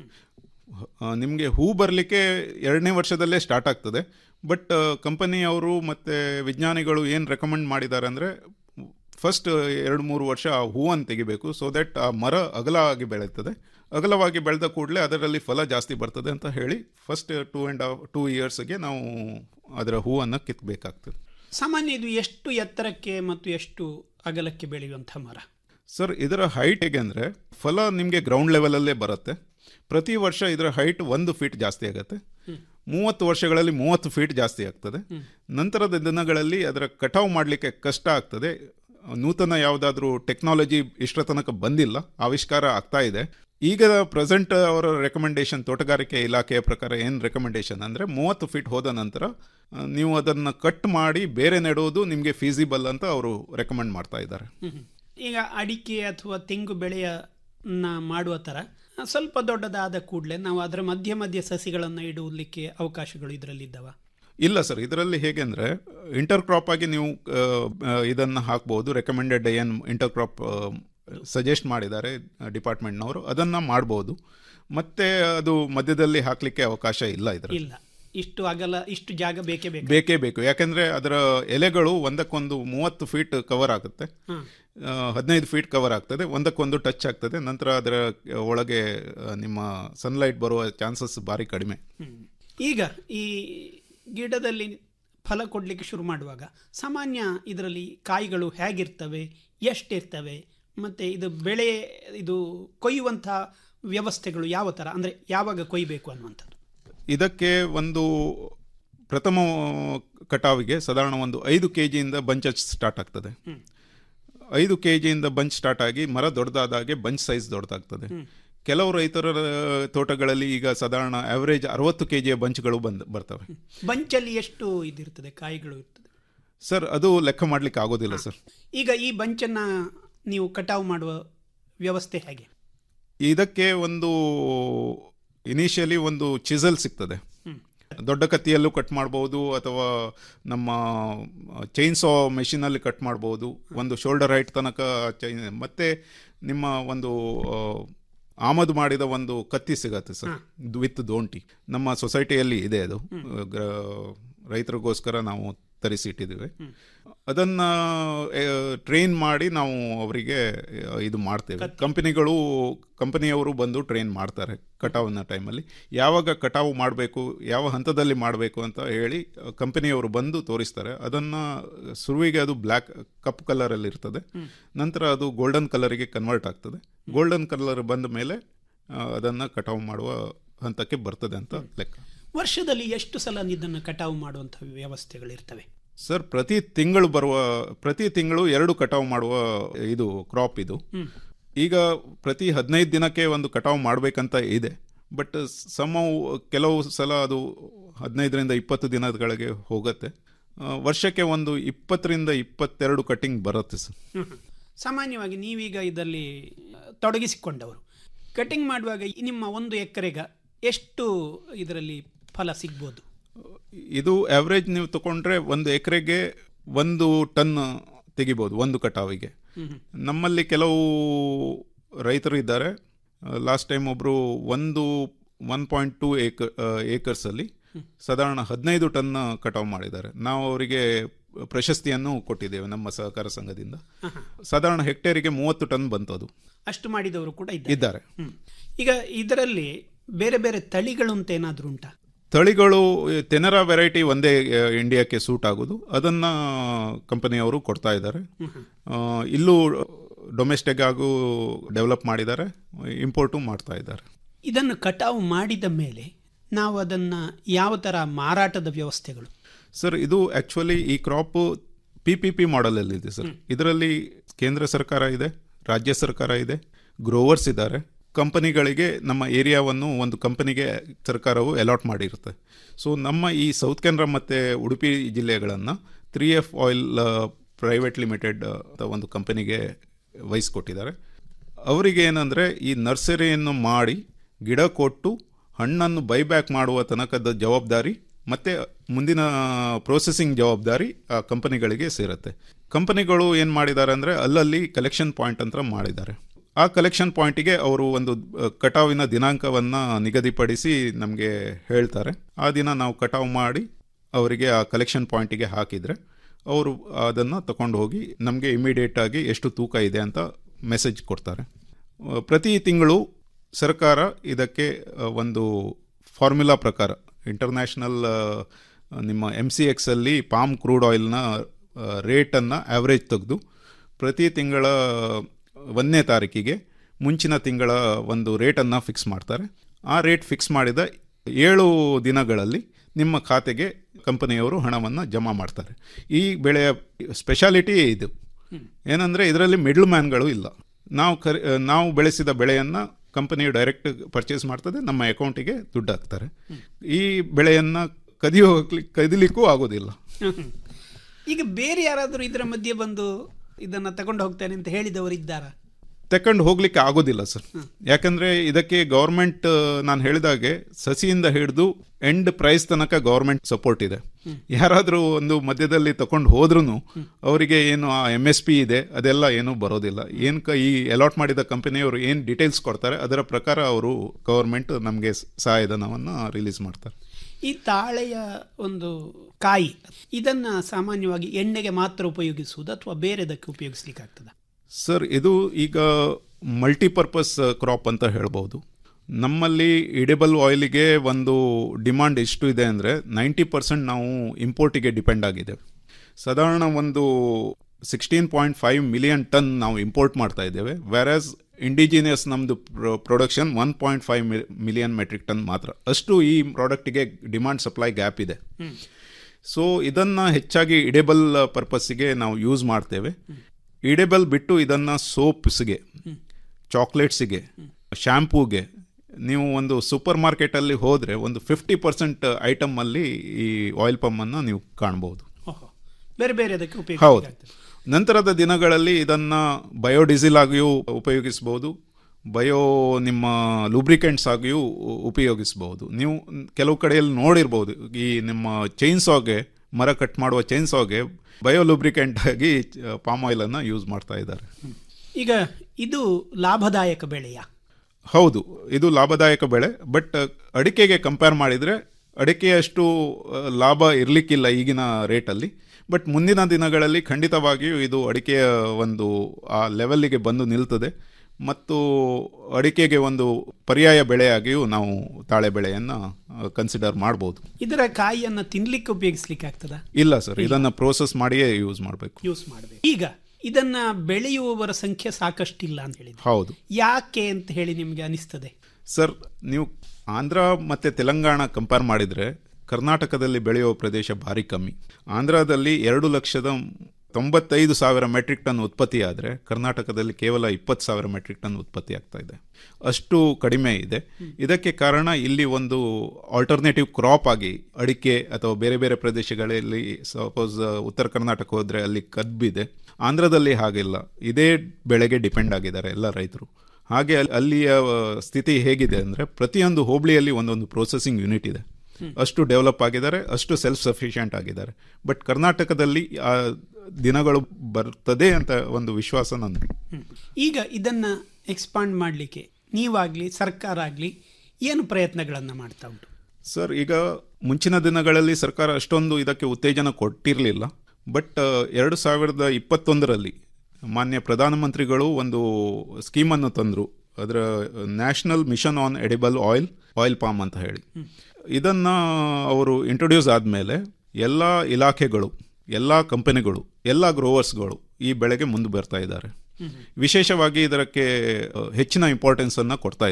ನಿಮಗೆ ಹೂ ಬರಲಿಕ್ಕೆ ಎರಡನೇ ವರ್ಷದಲ್ಲೇ ಸ್ಟಾರ್ಟ್ ಆಗ್ತದೆ ಬಟ್ ಕಂಪನಿಯವರು ಮತ್ತು ವಿಜ್ಞಾನಿಗಳು ಏನು ರೆಕಮೆಂಡ್ ಮಾಡಿದ್ದಾರೆ ಅಂದರೆ ಫಸ್ಟ್ ಎರಡು ಮೂರು ವರ್ಷ ಆ ಹೂವನ್ನು ತೆಗಿಬೇಕು ಸೊ ದಟ್ ಆ ಮರ ಅಗಲವಾಗಿ ಬೆಳೀತದೆ ಅಗಲವಾಗಿ ಬೆಳೆದ ಕೂಡಲೇ ಅದರಲ್ಲಿ ಫಲ ಜಾಸ್ತಿ ಬರ್ತದೆ ಅಂತ ಹೇಳಿ ಫಸ್ಟ್ ಟೂ ಆ್ಯಂಡ್ ಟೂ ಇಯರ್ಸ್ಗೆ ನಾವು ಅದರ ಹೂವನ್ನು ಕಿತ್ತಬೇಕಾಗ್ತದೆ ಸಾಮಾನ್ಯ ಇದು ಎಷ್ಟು ಎತ್ತರಕ್ಕೆ ಮತ್ತು ಎಷ್ಟು ಅಗಲಕ್ಕೆ ಬೆಳೆಯುವಂಥ ಮರ ಸರ್ ಇದರ ಹೈಟ್ ಹೇಗೆ ಅಂದರೆ ಫಲ ನಿಮಗೆ ಗ್ರೌಂಡ್ ಲೆವೆಲಲ್ಲೇ ಬರುತ್ತೆ ಪ್ರತಿ ವರ್ಷ ಇದರ ಹೈಟ್ ಒಂದು ಫೀಟ್ ಜಾಸ್ತಿ ಆಗುತ್ತೆ ಮೂವತ್ತು ವರ್ಷಗಳಲ್ಲಿ ಮೂವತ್ತು ಫೀಟ್ ಜಾಸ್ತಿ ಆಗ್ತದೆ ನಂತರದ ದಿನಗಳಲ್ಲಿ ಅದರ ಕಟಾವು ಮಾಡಲಿಕ್ಕೆ ಕಷ್ಟ ಆಗ್ತದೆ ನೂತನ ಯಾವುದಾದ್ರೂ ಟೆಕ್ನಾಲಜಿ ಇಷ್ಟರ ತನಕ ಬಂದಿಲ್ಲ ಆವಿಷ್ಕಾರ ಆಗ್ತಾ ಇದೆ ಈಗ ಪ್ರೆಸೆಂಟ್ ಅವರ ರೆಕಮೆಂಡೇಶನ್ ತೋಟಗಾರಿಕೆ ಇಲಾಖೆಯ ಪ್ರಕಾರ ಏನು ರೆಕಮೆಂಡೇಶನ್ ಅಂದರೆ ಮೂವತ್ತು ಫೀಟ್ ಹೋದ ನಂತರ ಆ, ನೀವು ಅದನ್ನು ಕಟ್ ಮಾಡಿ ಬೇರೆ ನೆಡೋದು ನಿಮಗೆ ಫೀಸಿಬಲ್ ಅಂತ ಅವರು ರೆಕಮೆಂಡ್ ಮಾಡ್ತಾ ಇದ್ದಾರೆ ಈಗ ಅಡಿಕೆ ಅಥವಾ ತೆಂಗು ಬೆಳೆಯನ್ನ ಮಾಡುವ ಥರ ಸ್ವಲ್ಪ ದೊಡ್ಡದಾದ ಕೂಡಲೇ ನಾವು ಅದರ ಮಧ್ಯ ಮಧ್ಯ ಸಸಿಗಳನ್ನು ಇಡುವುದಕ್ಕೆ ಅವಕಾಶಗಳು ಇದರಲ್ಲಿದ್ದಾವ ಇಲ್ಲ ಸರ್ ಇದರಲ್ಲಿ ಹೇಗೆ ಅಂದರೆ ಇಂಟರ್ ಕ್ರಾಪ್ ಆಗಿ ನೀವು ಆ, ಆ, ಇದನ್ನು ಹಾಕ್ಬೋದು ರೆಕಮೆಂಡೆಡ್ ಏನು ಇಂಟರ್ ಕ್ರಾಪ್ ಸಜೆಸ್ಟ್ ಮಾಡಿದ್ದಾರೆ ಡಿಪಾರ್ಟ್ಮೆಂಟ್ನವರು ಅದನ್ನು ಮಾಡ್ಬೋದು ಮತ್ತೆ ಅದು ಮಧ್ಯದಲ್ಲಿ ಹಾಕಲಿಕ್ಕೆ ಅವಕಾಶ ಇಲ್ಲ ಇದರಲ್ಲಿ ಇಲ್ಲ ಇಷ್ಟು ಅಗಲ ಇಷ್ಟು ಜಾಗ ಬೇಕೇ ಬೇಕು ಬೇಕೇ ಬೇಕು ಯಾಕೆಂದ್ರೆ ಅದರ ಎಲೆಗಳು ಒಂದಕ್ಕೊಂದು ಮೂವತ್ತು ಫೀಟ್ ಕವರ್ ಆಗುತ್ತೆ ಹ್ಮ್. ಆ, ಹದಿನೈದು ಫೀಟ್ ಕವರ್ ಆಗ್ತದೆ ಒಂದಕ್ಕೊಂದು ಟಚ್ ಆಗ್ತದೆ ನಂತರ ಅದರ ಒಳಗೆ ಆ, ನಿಮ್ಮ ಸನ್ಲೈಟ್ ಬರುವ ಚಾನ್ಸಸ್ ಭಾರಿ ಕಡಿಮೆ ಈಗ ಈ ಗಿಡದಲ್ಲಿ ಫಲ ಕೊಡಲಿಕ್ಕೆ ಶುರು ಮಾಡುವಾಗ ಸಾಮಾನ್ಯ ಇದರಲ್ಲಿ ಕಾಯಿಗಳು ಹೇಗಿರ್ತವೆ ಎಷ್ಟಿರ್ತವೆ ಮತ್ತು ಇದು ಬೆಳೆ ಇದು ಕೊಯ್ಯುವಂಥ ವ್ಯವಸ್ಥೆಗಳು ಯಾವ ಥರ ಅಂದರೆ ಯಾವಾಗ ಕೊಯ್ಯಬೇಕು ಅನ್ನುವಂಥದ್ದು ಇದಕ್ಕೆ ಒಂದು ಪ್ರಥಮ ಕಟಾವಿಗೆ ಸಾಧಾರಣ ಒಂದು ಐದು ಕೆ ಜಿಯಿಂದ ಬಂಚ್ ಸ್ಟಾರ್ಟ್ ಆಗ್ತದೆ ಐದು ಕೆ ಜಿಯಿಂದ ಬಂಚ್ ಸ್ಟಾರ್ಟ್ ಆಗಿ ಮರ ದೊಡ್ಡದಾದಾಗೆ ಬಂಚ್ ಸೈಜ್ ದೊಡ್ಡದಾಗ್ತದೆ ಕೆಲವು ರೈತರ ತೋಟಗಳಲ್ಲಿ ಈಗ ಸಾಧಾರಣ ಆವರೇಜ್ ಅರವತ್ತು ಕೆ ಜಿಯ ಬಂಚ್ಗಳು ಬಂದ್ ಬರ್ತವೆ ಬಂಚಲ್ಲಿ ಎಷ್ಟು ಇದಿರ್ತದೆ ಕಾಯಿಗಳು ಇರ್ತದೆ ಸರ್ ಅದು ಲೆಕ್ಕ ಮಾಡ್ಲಿಕ್ಕೆ ಆಗೋದಿಲ್ಲ ಸರ್ ಈಗ ಈ ಬಂಚನ್ನು ನೀವು ಕಟಾವು ಮಾಡುವ ವ್ಯವಸ್ಥೆ ಹೇಗೆ ಇದಕ್ಕೆ ಒಂದು ಇನಿಷಿಯಲಿ ಒಂದು ಚಿಸಲ್ ಸಿಗ್ತದೆ ದೊಡ್ಡ ಕತ್ತಿಯಲ್ಲೂ ಕಟ್ ಮಾಡ್ಬೋದು ಅಥವಾ ನಮ್ಮ ಚೈನ್ ಸಾ ಮೆಷಿನಲ್ಲಿ ಕಟ್ ಮಾಡ್ಬೋದು ಒಂದು ಶೋಲ್ಡರ್ ಹೈಟ್ ತನಕ ಚೈನ್ ಮತ್ತೆ ನಿಮ್ಮ ಒಂದು ಆ, ಆಮದು ಮಾಡಿದ ಒಂದು ಕತ್ತಿ ಸಿಗತ್ತೆ ಸರ್ ವಿತ್ ದೋಂಟಿ ನಮ್ಮ ಸೊಸೈಟಿಯಲ್ಲಿ ಇದೆ ಅದು ಗ್ರ- ರೈತರಿಗೋಸ್ಕರ ನಾವು ತರಿಸಿಟ್ಟಿದ್ದೀವಿ ಅದನ್ನ ಟ್ರೈನ್ ಮಾಡಿ ನಾವು ಅವರಿಗೆ ಇದು ಮಾಡ್ತೇವೆ ಕಂಪನಿಗಳು ಕಂಪನಿಯವರು ಬಂದು ಟ್ರೈನ್ ಮಾಡ್ತಾರೆ ಕಟಾವಿನ ಟೈಮಲ್ಲಿ ಯಾವಾಗ ಕಟಾವು ಮಾಡಬೇಕು ಯಾವ ಹಂತದಲ್ಲಿ ಮಾಡಬೇಕು ಅಂತ ಹೇಳಿ ಕಂಪನಿಯವರು ಬಂದು ತೋರಿಸ್ತಾರೆ ಅದನ್ನು ಸುರುವಿಗೆ ಅದು ಬ್ಲ್ಯಾಕ್ ಕಪ್ ಕಲರಲ್ಲಿ ಇರ್ತದೆ ನಂತರ ಅದು ಗೋಲ್ಡನ್ ಕಲರಿಗೆ ಕನ್ವರ್ಟ್ ಆಗ್ತದೆ ಗೋಲ್ಡನ್ ಕಲರ್ ಬಂದ ಮೇಲೆ ಅದನ್ನು ಕಟಾವು ಮಾಡುವ ಹಂತಕ್ಕೆ ಬರ್ತದೆ ಅಂತ ಲೆಕ್ಕ ವರ್ಷದಲ್ಲಿ ಎಷ್ಟು ಸಲ ಇದನ್ನು ಕಟಾವು ಮಾಡುವಂಥ ವ್ಯವಸ್ಥೆಗಳಿರ್ತವೆ ಸರ್ ಪ್ರತಿ ತಿಂಗಳು ಬರುವ ಪ್ರತಿ ತಿಂಗಳು ಎರಡು ಕಟಾವು ಮಾಡುವ ಇದು ಕ್ರಾಪ್ ಇದು ಈಗ ಪ್ರತಿ ಹದಿನೈದು ದಿನಕ್ಕೆ ಒಂದು ಕಟಾವು ಮಾಡಬೇಕಂತ ಇದೆ ಬಟ್ ಸಮ ಕೆಲವು ಸಲ ಅದು ಹದಿನೈದರಿಂದ ಇಪ್ಪತ್ತು ದಿನಗಳಿಗೆ ಹೋಗುತ್ತೆ ಆ, ವರ್ಷಕ್ಕೆ ಒಂದು ಇಪ್ಪತ್ತರಿಂದ ಇಪ್ಪತ್ತೆರಡು ಕಟಿಂಗ್ ಬರುತ್ತೆ ಸರ್ ಹ್ಮ್. ಸಾಮಾನ್ಯವಾಗಿ ನೀವೀಗ ಇದರಲ್ಲಿ ಆ, ತೊಡಗಿಸಿಕೊಂಡವರು ಕಟಿಂಗ್ ಮಾಡುವಾಗ ಈ ನಿಮ್ಮ ಒಂದು ಎಕರೆಗ ಎಷ್ಟು ಇದರಲ್ಲಿ ಫಲ ಸಿಗ್ಬೋದು ಇದು ಆವ್ರೇಜ್ ನೀವು ತಗೊಂಡ್ರೆ ಒಂದು ಎಕರೆಗೆ ಒಂದು ಟನ್ ತೆಗಿಬೋದು ಒಂದು ಕಟಾವಿಗೆ ಹ್ಮ್. ನಮ್ಮಲ್ಲಿ ಕೆಲವು ರೈತರು ಇದ್ದಾರೆ ಲಾಸ್ಟ್ ಟೈಮ್ ಒಬ್ಬರು ಒಂದು ಒನ್ ಪಾಯಿಂಟ್ ಟೂ ಏಕರ್ ಏಕರ್ಸಲ್ಲಿ ಸಾಧಾರಣ ಹದಿನೈದು ಟನ್ ಕಟಾವು ಮಾಡಿದ್ದಾರೆ ನಾವು ಅವರಿಗೆ ಪ್ರಶಸ್ತಿಯನ್ನು ಕೊಟ್ಟಿದ್ದೇವೆ ನಮ್ಮ ಸಹಕಾರ ಸಂಘದಿಂದ ಸಾಧಾರಣ ಹೆಕ್ಟೇರಿಗೆ ಮೂವತ್ತು ಟನ್ ಬಂತು ಅದು ಅಷ್ಟು ಮಾಡಿದವರು ಕೂಡ ಇದ್ದಾರೆ ಹ್ಮ್. ಈಗ ಇದರಲ್ಲಿ ಬೇರೆ ಬೇರೆ ತಳಿಗಳು ಅಂತ ಏನಾದರೂ ಉಂಟಾ ತಳಿಗಳು ತೆನರಾ ವೆರೈಟಿ ಒಂದೇ ಆ, ಇಂಡಿಯಾಕ್ಕೆ ಸೂಟ್ ಆಗೋದು ಅದನ್ನ ಕಂಪನಿಯವರು ಕೊಡ್ತಾ ಇದ್ದಾರೆ ಆ, ಇಲ್ಲೂ ಡೊಮೆಸ್ಟಿಕ್ ಆಗು ಡೆವಲಪ್ ಮಾಡಿದ್ದಾರೆ ಇಂಪೋರ್ಟು ಮಾಡ್ತಾ ಇದ್ದಾರೆ ಇದನ್ನು ಕಟಾವು ಮಾಡಿದ ಮೇಲೆ ನಾವು ಅದನ್ನು ಯಾವ ಥರ ಮಾರಾಟದ ವ್ಯವಸ್ಥೆಗಳು ಸರ್ ಇದು ಆ್ಯಕ್ಚುಲಿ ಈ ಕ್ರಾಪ್ ಪಿ ಪಿ ಪಿ ಮಾಡೆಲಲ್ಲಿದೆ ಸರ್ ಇದರಲ್ಲಿ ಕೇಂದ್ರ ಸರ್ಕಾರ ಇದೆ ರಾಜ್ಯ ಸರ್ಕಾರ ಇದೆ ಗ್ರೋವರ್ಸ್ ಇದ್ದಾರೆ ಕಂಪನಿಗಳಿಗೆ ನಮ್ಮ ಏರಿಯಾವನ್ನು ಒಂದು ಕಂಪನಿಗೆ ಸರ್ಕಾರವು ಅಲಾಟ್ ಮಾಡಿರುತ್ತೆ ಸೊ ನಮ್ಮ ಈ ಸೌತ್ ಕೆನರಾ ಮತ್ತು ಉಡುಪಿ ಜಿಲ್ಲೆಗಳನ್ನು three F oil private limited ಒಂದು ಕಂಪನಿಗೆ ವಹಿಸ್ಕೊಟ್ಟಿದ್ದಾರೆ ಅವರಿಗೆ ಏನಂದರೆ ಈ ನರ್ಸರಿಯನ್ನು ಮಾಡಿ ಗಿಡ ಕೊಟ್ಟು ಹಣ್ಣನ್ನು ಬೈಬ್ಯಾಕ್ ಮಾಡುವ ತನಕದ ಜವಾಬ್ದಾರಿ ಮತ್ತು ಮುಂದಿನ ಪ್ರೊಸೆಸಿಂಗ್ ಜವಾಬ್ದಾರಿ ಆ ಕಂಪನಿಗಳಿಗೆ ಸೇರುತ್ತೆ ಕಂಪನಿಗಳು ಏನು ಮಾಡಿದ್ದಾರೆ ಅಂದರೆ ಅಲ್ಲಲ್ಲಿ ಕಲೆಕ್ಷನ್ ಪಾಯಿಂಟ್ ಅಂತ ಮಾಡಿದ್ದಾರೆ ಆ ಕಲೆಕ್ಷನ್ ಪಾಯಿಂಟಿಗೆ ಅವರು ಒಂದು ಅ, ಕಟಾವಿನ ದಿನಾಂಕವನ್ನು ನಿಗದಿಪಡಿಸಿ ನಮಗೆ ಹೇಳ್ತಾರೆ ಆ ದಿನ ನಾವು ಕಟಾವು ಮಾಡಿ ಅವರಿಗೆ ಆ ಕಲೆಕ್ಷನ್ ಪಾಯಿಂಟಿಗೆ ಹಾಕಿದರೆ ಅವರು ಅದನ್ನು ತಗೊಂಡು ಹೋಗಿ ನಮಗೆ ಇಮಿಡಿಯೇಟಾಗಿ ಎಷ್ಟು ತೂಕ ಇದೆ ಅಂತ ಮೆಸೇಜ್ ಕೊಡ್ತಾರೆ ಅ, ಪ್ರತಿ ತಿಂಗಳು ಸರ್ಕಾರ ಇದಕ್ಕೆ ಅ, ಒಂದು ಫಾರ್ಮುಲಾ ಪ್ರಕಾರ ಇಂಟರ್ನ್ಯಾಷನಲ್ ನಿಮ್ಮ ಎಮ್ ಸಿ ಎಕ್ಸಲ್ಲಿ ಪಾಮ್ ಕ್ರೂಡ್ ಆಯಿಲ್ನ ರೇಟನ್ನು ಆ್ಯಾವ್ರೇಜ್ ತೆಗೆದು ಪ್ರತಿ ತಿಂಗಳ ಒಂದನೇ ತಾರೀಕಿಗೆ ಮುಂಚಿನ ತಿಂಗಳ ಒಂದು ರೇಟನ್ನು ಫಿಕ್ಸ್ ಮಾಡ್ತಾರೆ ಆ ರೇಟ್ ಫಿಕ್ಸ್ ಮಾಡಿದ ಏಳು ದಿನಗಳಲ್ಲಿ ನಿಮ್ಮ ಖಾತೆಗೆ ಕಂಪನಿಯವರು ಹಣವನ್ನು ಜಮಾ ಮಾಡ್ತಾರೆ ಈ ಬೆಳೆಯ ಸ್ಪೆಷಾಲಿಟಿ ಇದು ಏನಂದರೆ ಇದರಲ್ಲಿ ಮಿಡ್ಲ್ ಮ್ಯಾನ್ಗಳು ಇಲ್ಲ ನಾವು ಖರಿ ನಾವು ಬೆಳೆಸಿದ ಬೆಳೆಯನ್ನು ಕಂಪನಿಯು ಡೈರೆಕ್ಟ್ ಪರ್ಚೇಸ್ ಮಾಡ್ತದೆ ನಮ್ಮ ಅಕೌಂಟಿಗೆ ದುಡ್ಡು ಹಾಕ್ತಾರೆ ಈ ಬೆಳೆಯನ್ನು ಕದಿಯೋ ಕದಿಲಿಕ್ಕೂ ಆಗೋದಿಲ್ಲ ಈಗ ಬೇರೆ ಯಾರಾದರೂ ಇದರ ಮಧ್ಯೆ ಬಂದು ಇದನ್ನು ತಗೊಂಡು ಹೋಗ್ತೇನೆ ಅಂತ ಹೇಳಿದವರು ಇದ್ದಾರಾ ತಕೊಂಡು ಹೋಗ್ಲಿಕ್ಕೆ ಆಗೋದಿಲ್ಲ ಸರ್ ಯಾಕಂದ್ರೆ ಇದಕ್ಕೆ ಗೌರ್ಮೆಂಟ್ ನಾನು ಹೇಳಿದಾಗೆ ಸಸಿಯಿಂದ ಹಿಡಿದು ಎಂಡ್ ಪ್ರೈಸ್ ತನಕ ಗೌರ್ಮೆಂಟ್ ಸಪೋರ್ಟ್ ಇದೆ ಯಾರಾದರೂ ಒಂದು ಮಧ್ಯದಲ್ಲಿ ತಕೊಂಡು ಹೋದ್ರೂ ಅವರಿಗೆ ಏನು ಆ ಎಮ್ ಎಸ್ ಪಿ ಇದೆ ಅದೆಲ್ಲ ಏನೂ ಬರೋದಿಲ್ಲ ಏನು ಕ ಈ ಅಲಾಟ್ ಮಾಡಿದ ಕಂಪನಿಯವರು ಏನು ಡೀಟೇಲ್ಸ್ ಕೊಡ್ತಾರೆ ಅದರ ಪ್ರಕಾರ ಅವರು ಗೌರ್ಮೆಂಟ್ ನಮಗೆ ಸಹಾಯಧನವನ್ನು ರಿಲೀಸ್ ಮಾಡ್ತಾರೆ ಈ ತಾಳೆಯ ಒಂದು ಕಾಯಿ ಇದನ್ನ ಸಾಮಾನ್ಯವಾಗಿ ಎಣ್ಣೆಗೆ ಮಾತ್ರ ಉಪಯೋಗಿಸುವುದು ಅಥವಾ ಬೇರೆದಕ್ಕೆ ಉಪಯೋಗಿಸ್ಲಿಕ್ಕೆ ಆಗ್ತದ ಸರ್ ಇದು ಈಗ ಮಲ್ಟಿಪರ್ಪಸ್ ಕ್ರಾಪ್ ಅಂತ ಹೇಳ್ಬೋದು ನಮ್ಮಲ್ಲಿ ಇಡೇಬಲ್ ಆಯಿಲಿಗೆ ಒಂದು ಡಿಮಾಂಡ್ ಎಷ್ಟು ಇದೆ ಅಂದರೆ ನೈಂಟಿ ಪರ್ಸೆಂಟ್ ನಾವು ಇಂಪೋರ್ಟಿಗೆ ಡಿಪೆಂಡ್ ಆಗಿದೆ ಸಾಧಾರಣ ಒಂದು sixteen point five million ton ನಾವು ಇಂಪೋರ್ಟ್ ಮಾಡ್ತಾ ಇದ್ದೇವೆ ವ್ಯಾರಾಸ್ ಇಂಡಿಜಿನಿಯಸ್ ನಮ್ಮದು production one point five million metric ton ಮಾತ್ರ ಅಷ್ಟು ಈ ಪ್ರಾಡಕ್ಟಿಗೆ ಡಿಮಾಂಡ್ ಸಪ್ಲೈ ಗ್ಯಾಪ್ ಇದೆ ಸೊ ಇದನ್ನು ಹೆಚ್ಚಾಗಿ ಇಡೇಬಲ್ ಪರ್ಪಸ್ಸಿಗೆ ನಾವು ಯೂಸ್ ಮಾಡ್ತೇವೆ ಇಡೇಬಲ್ ಬಿಟ್ಟು ಇದನ್ನು ಸೋಪ್ಸ್ಗೆ ಚಾಕ್ಲೇಟ್ಸಿಗೆ ಶ್ಯಾಂಪೂಗೆ ನೀವು ಒಂದು ಸೂಪರ್ ಮಾರ್ಕೆಟಲ್ಲಿ ಹೋದರೆ ಒಂದು ಫಿಫ್ಟಿ ಪರ್ಸೆಂಟ್ ಐಟಮಲ್ಲಿ ಈ ಆಯಿಲ್ ಪಂಪನ್ನು ನೀವು ಕಾಣ್ಬೋದು ಬೇರೆ ಬೇರೆದಕ್ಕೆ ಉಪಯೋಗ ಹೌದು ನಂತರದ ದಿನಗಳಲ್ಲಿ ಇದನ್ನು ಬಯೋಡೀಸೆಲ್ ಆಗಿಯೂ ಉಪಯೋಗಿಸ್ಬೋದು ಬಯೋ ನಿಮ್ಮ ಲೂಬ್ರಿಕೆಂಟ್ಸ್ ಆಗಿಯೂ ಉ- ಉಪಯೋಗಿಸ್ಬೋದು ನೀವು ಕೆಲವು ಕಡೆಯಲ್ಲಿ ನೋಡಿರ್ಬೋದು ಈ ನಿಮ್ಮ ಚೈನ್ಸಾಗೆ ಮರ ಕಟ್ ಮಾಡುವ ಚೈನ್ಸಾಗೆ ಬಯೋ ಲೂಬ್ರಿಕೆಂಟ್ ಆಗಿ ಪಾಮ್ ಆಯಿಲನ್ನು ಯೂಸ್ ಮಾಡ್ತಾ ಇದ್ದಾರೆ ಈಗ ಇದು ಲಾಭದಾಯಕ ಬೆಳೆಯ ಹೌದು ಇದು ಲಾಭದಾಯಕ ಬೆಳೆ ಬಟ್ ಅಡಿಕೆಗೆ ಕಂಪೇರ್ ಮಾಡಿದರೆ ಅಡಿಕೆಯಷ್ಟು ಆ, ಲಾಭ ಇರಲಿಕ್ಕಿಲ್ಲ ಈಗಿನ ರೇಟಲ್ಲಿ ಬಟ್ ಮುಂದಿನ ದಿನಗಳಲ್ಲಿ ಖಂಡಿತವಾಗಿಯೂ ಇದು ಅಡಿಕೆಯ ಒಂದು ಆ ಲೆವೆಲ್ಲಿಗೆ ಬಂದು ನಿಲ್ತದೆ ಮತ್ತು ಅಡಿಕೆಗೆ ಒಂದು ಪರ್ಯಾಯ ಬೆಳೆಯಾಗಿಯೂ ನಾವು ತಾಳೆ ಬೆಳೆಯನ್ನು ಕನ್ಸಿಡರ್ ಮಾಡ್ಬೋದು ಇದರ ಕಾಯಿಯನ್ನು ತಿನ್ಲಿಕ್ಕೆ ಉಪಯೋಗಿಸ್ಲಿಕ್ಕೆ ಆಗ್ತದ ಇಲ್ಲ ಸರ್ ಇದನ್ನು ಪ್ರೋಸೆಸ್ ಮಾಡಿಯೇ ಯೂಸ್ ಮಾಡಬೇಕು ಯೂಸ್ ಮಾಡಬೇಕು ಈಗ ಇದನ್ನ ಬೆಳೆಯುವವರ ಸಂಖ್ಯೆ ಸಾಕಷ್ಟಿಲ್ಲ ಅಂತ ಹೇಳಿದ್ರು ಹೌದು ಯಾಕೆ ಅಂತ ಹೇಳಿ ನಿಮಗೆ ಅನಿಸ್ತದೆ ಸರ್ ನೀವು ಆಂಧ್ರ ಮತ್ತು ತೆಲಂಗಾಣ ಕಂಪೇರ್ ಮಾಡಿದರೆ ಕರ್ನಾಟಕದಲ್ಲಿ ಬೆಳೆಯುವ ಪ್ರದೇಶ ಭಾರಿ ಕಮ್ಮಿ ಆಂಧ್ರದಲ್ಲಿ ಎರಡು ಲಕ್ಷದ ತೊಂಬತ್ತೈದು ಸಾವಿರ ಮೆಟ್ರಿಕ್ ಟನ್ ಉತ್ಪತ್ತಿ ಆದರೆ ಕರ್ನಾಟಕದಲ್ಲಿ ಕೇವಲ ಇಪ್ಪತ್ತು ಸಾವಿರ ಮೆಟ್ರಿಕ್ ಟನ್ ಉತ್ಪತ್ತಿ ಆಗ್ತಾ ಇದೆ ಅಷ್ಟು ಕಡಿಮೆ ಇದೆ ಇದಕ್ಕೆ ಕಾರಣ ಇಲ್ಲಿ ಒಂದು ಆಲ್ಟರ್ನೇಟಿವ್ ಕ್ರಾಪ್ ಆಗಿ ಅಡಿಕೆ ಅಥವಾ ಬೇರೆ ಬೇರೆ ಪ್ರದೇಶಗಳಲ್ಲಿ ಸಪೋಸ್ ಉತ್ತರ ಕರ್ನಾಟಕ ಹೋದರೆ ಅಲ್ಲಿ ಕಬ್ಬಿದೆ ಆಂಧ್ರದಲ್ಲಿ ಹಾಗಿಲ್ಲ ಇದೇ ಬೆಳೆಗೆ ಡಿಪೆಂಡ್ ಆಗಿದ್ದಾರೆ ಎಲ್ಲ ರೈತರು ಹಾಗೆ ಅಲ್ಲಿ- ಅಲ್ಲಿಯ ಆ, ಸ್ಥಿತಿ ಹೇಗಿದೆ ಅಂದರೆ ಪ್ರತಿಯೊಂದು ಹೋಬಳಿಯಲ್ಲಿ ಒಂದೊಂದು ಪ್ರೊಸೆಸಿಂಗ್ ಯೂನಿಟ್ ಇದೆ ಅಷ್ಟು ಡೆವಲಪ್ ಆಗಿದ್ದಾರೆ ಅಷ್ಟು ಸೆಲ್ಫ್ ಸಫಿಷಿಯೆಂಟ್ ಆಗಿದ್ದಾರೆ ಬಟ್ ಕರ್ನಾಟಕದಲ್ಲಿ ಆ ದಿನಗಳು ಬರ್ತದೆ ಅಂತ ಒಂದು ವಿಶ್ವಾಸ ನಂದು ಈಗ ಇದನ್ನ ಎಕ್ಸ್ಪಾಂಡ್ ಮಾಡಲಿಕ್ಕೆ ನೀವಾಗ್ಲಿ ಸರ್ಕಾರ ಆಗಲಿ ಏನು ಪ್ರಯತ್ನಗಳನ್ನು ಮಾಡ್ತಾ ಉಂಟು ಸರ್ ಈಗ ಮುಂಚಿನ ದಿನಗಳಲ್ಲಿ ಸರ್ಕಾರ ಅಷ್ಟೊಂದು ಇದಕ್ಕೆ ಉತ್ತೇಜನ ಕೊಟ್ಟಿರಲಿಲ್ಲ ಬಟ್ ಎರಡು ಸಾವಿರದ ಇಪ್ಪತ್ತೊಂದರಲ್ಲಿ ಮಾನ್ಯ ಪ್ರಧಾನಮಂತ್ರಿಗಳು ಒಂದು ಸ್ಕೀಮನ್ನು ತಂದರು ಅದರ national mission on edible oil oil palm ಅಂತ ಹೇಳಿ ಇದನ್ನು ಅವರು ಇಂಟ್ರೊಡ್ಯೂಸ್ ಆದಮೇಲೆ ಎಲ್ಲ ಇಲಾಖೆಗಳು ಎಲ್ಲ ಕಂಪನಿಗಳು ಎಲ್ಲ ಗ್ರೋವರ್ಸ್ಗಳು ಈ ಬೆಳೆಗೆ ಮುಂದೆ ಬರ್ತಾ ಇದ್ದಾರೆ ವಿಶೇಷವಾಗಿ ಇದಕ್ಕೆ ಅ, ಹೆಚ್ಚಿನ ಇಂಪಾರ್ಟೆನ್ಸನ್ನು ಕೊಡ್ತಾ ಇದ್ದಾರೆ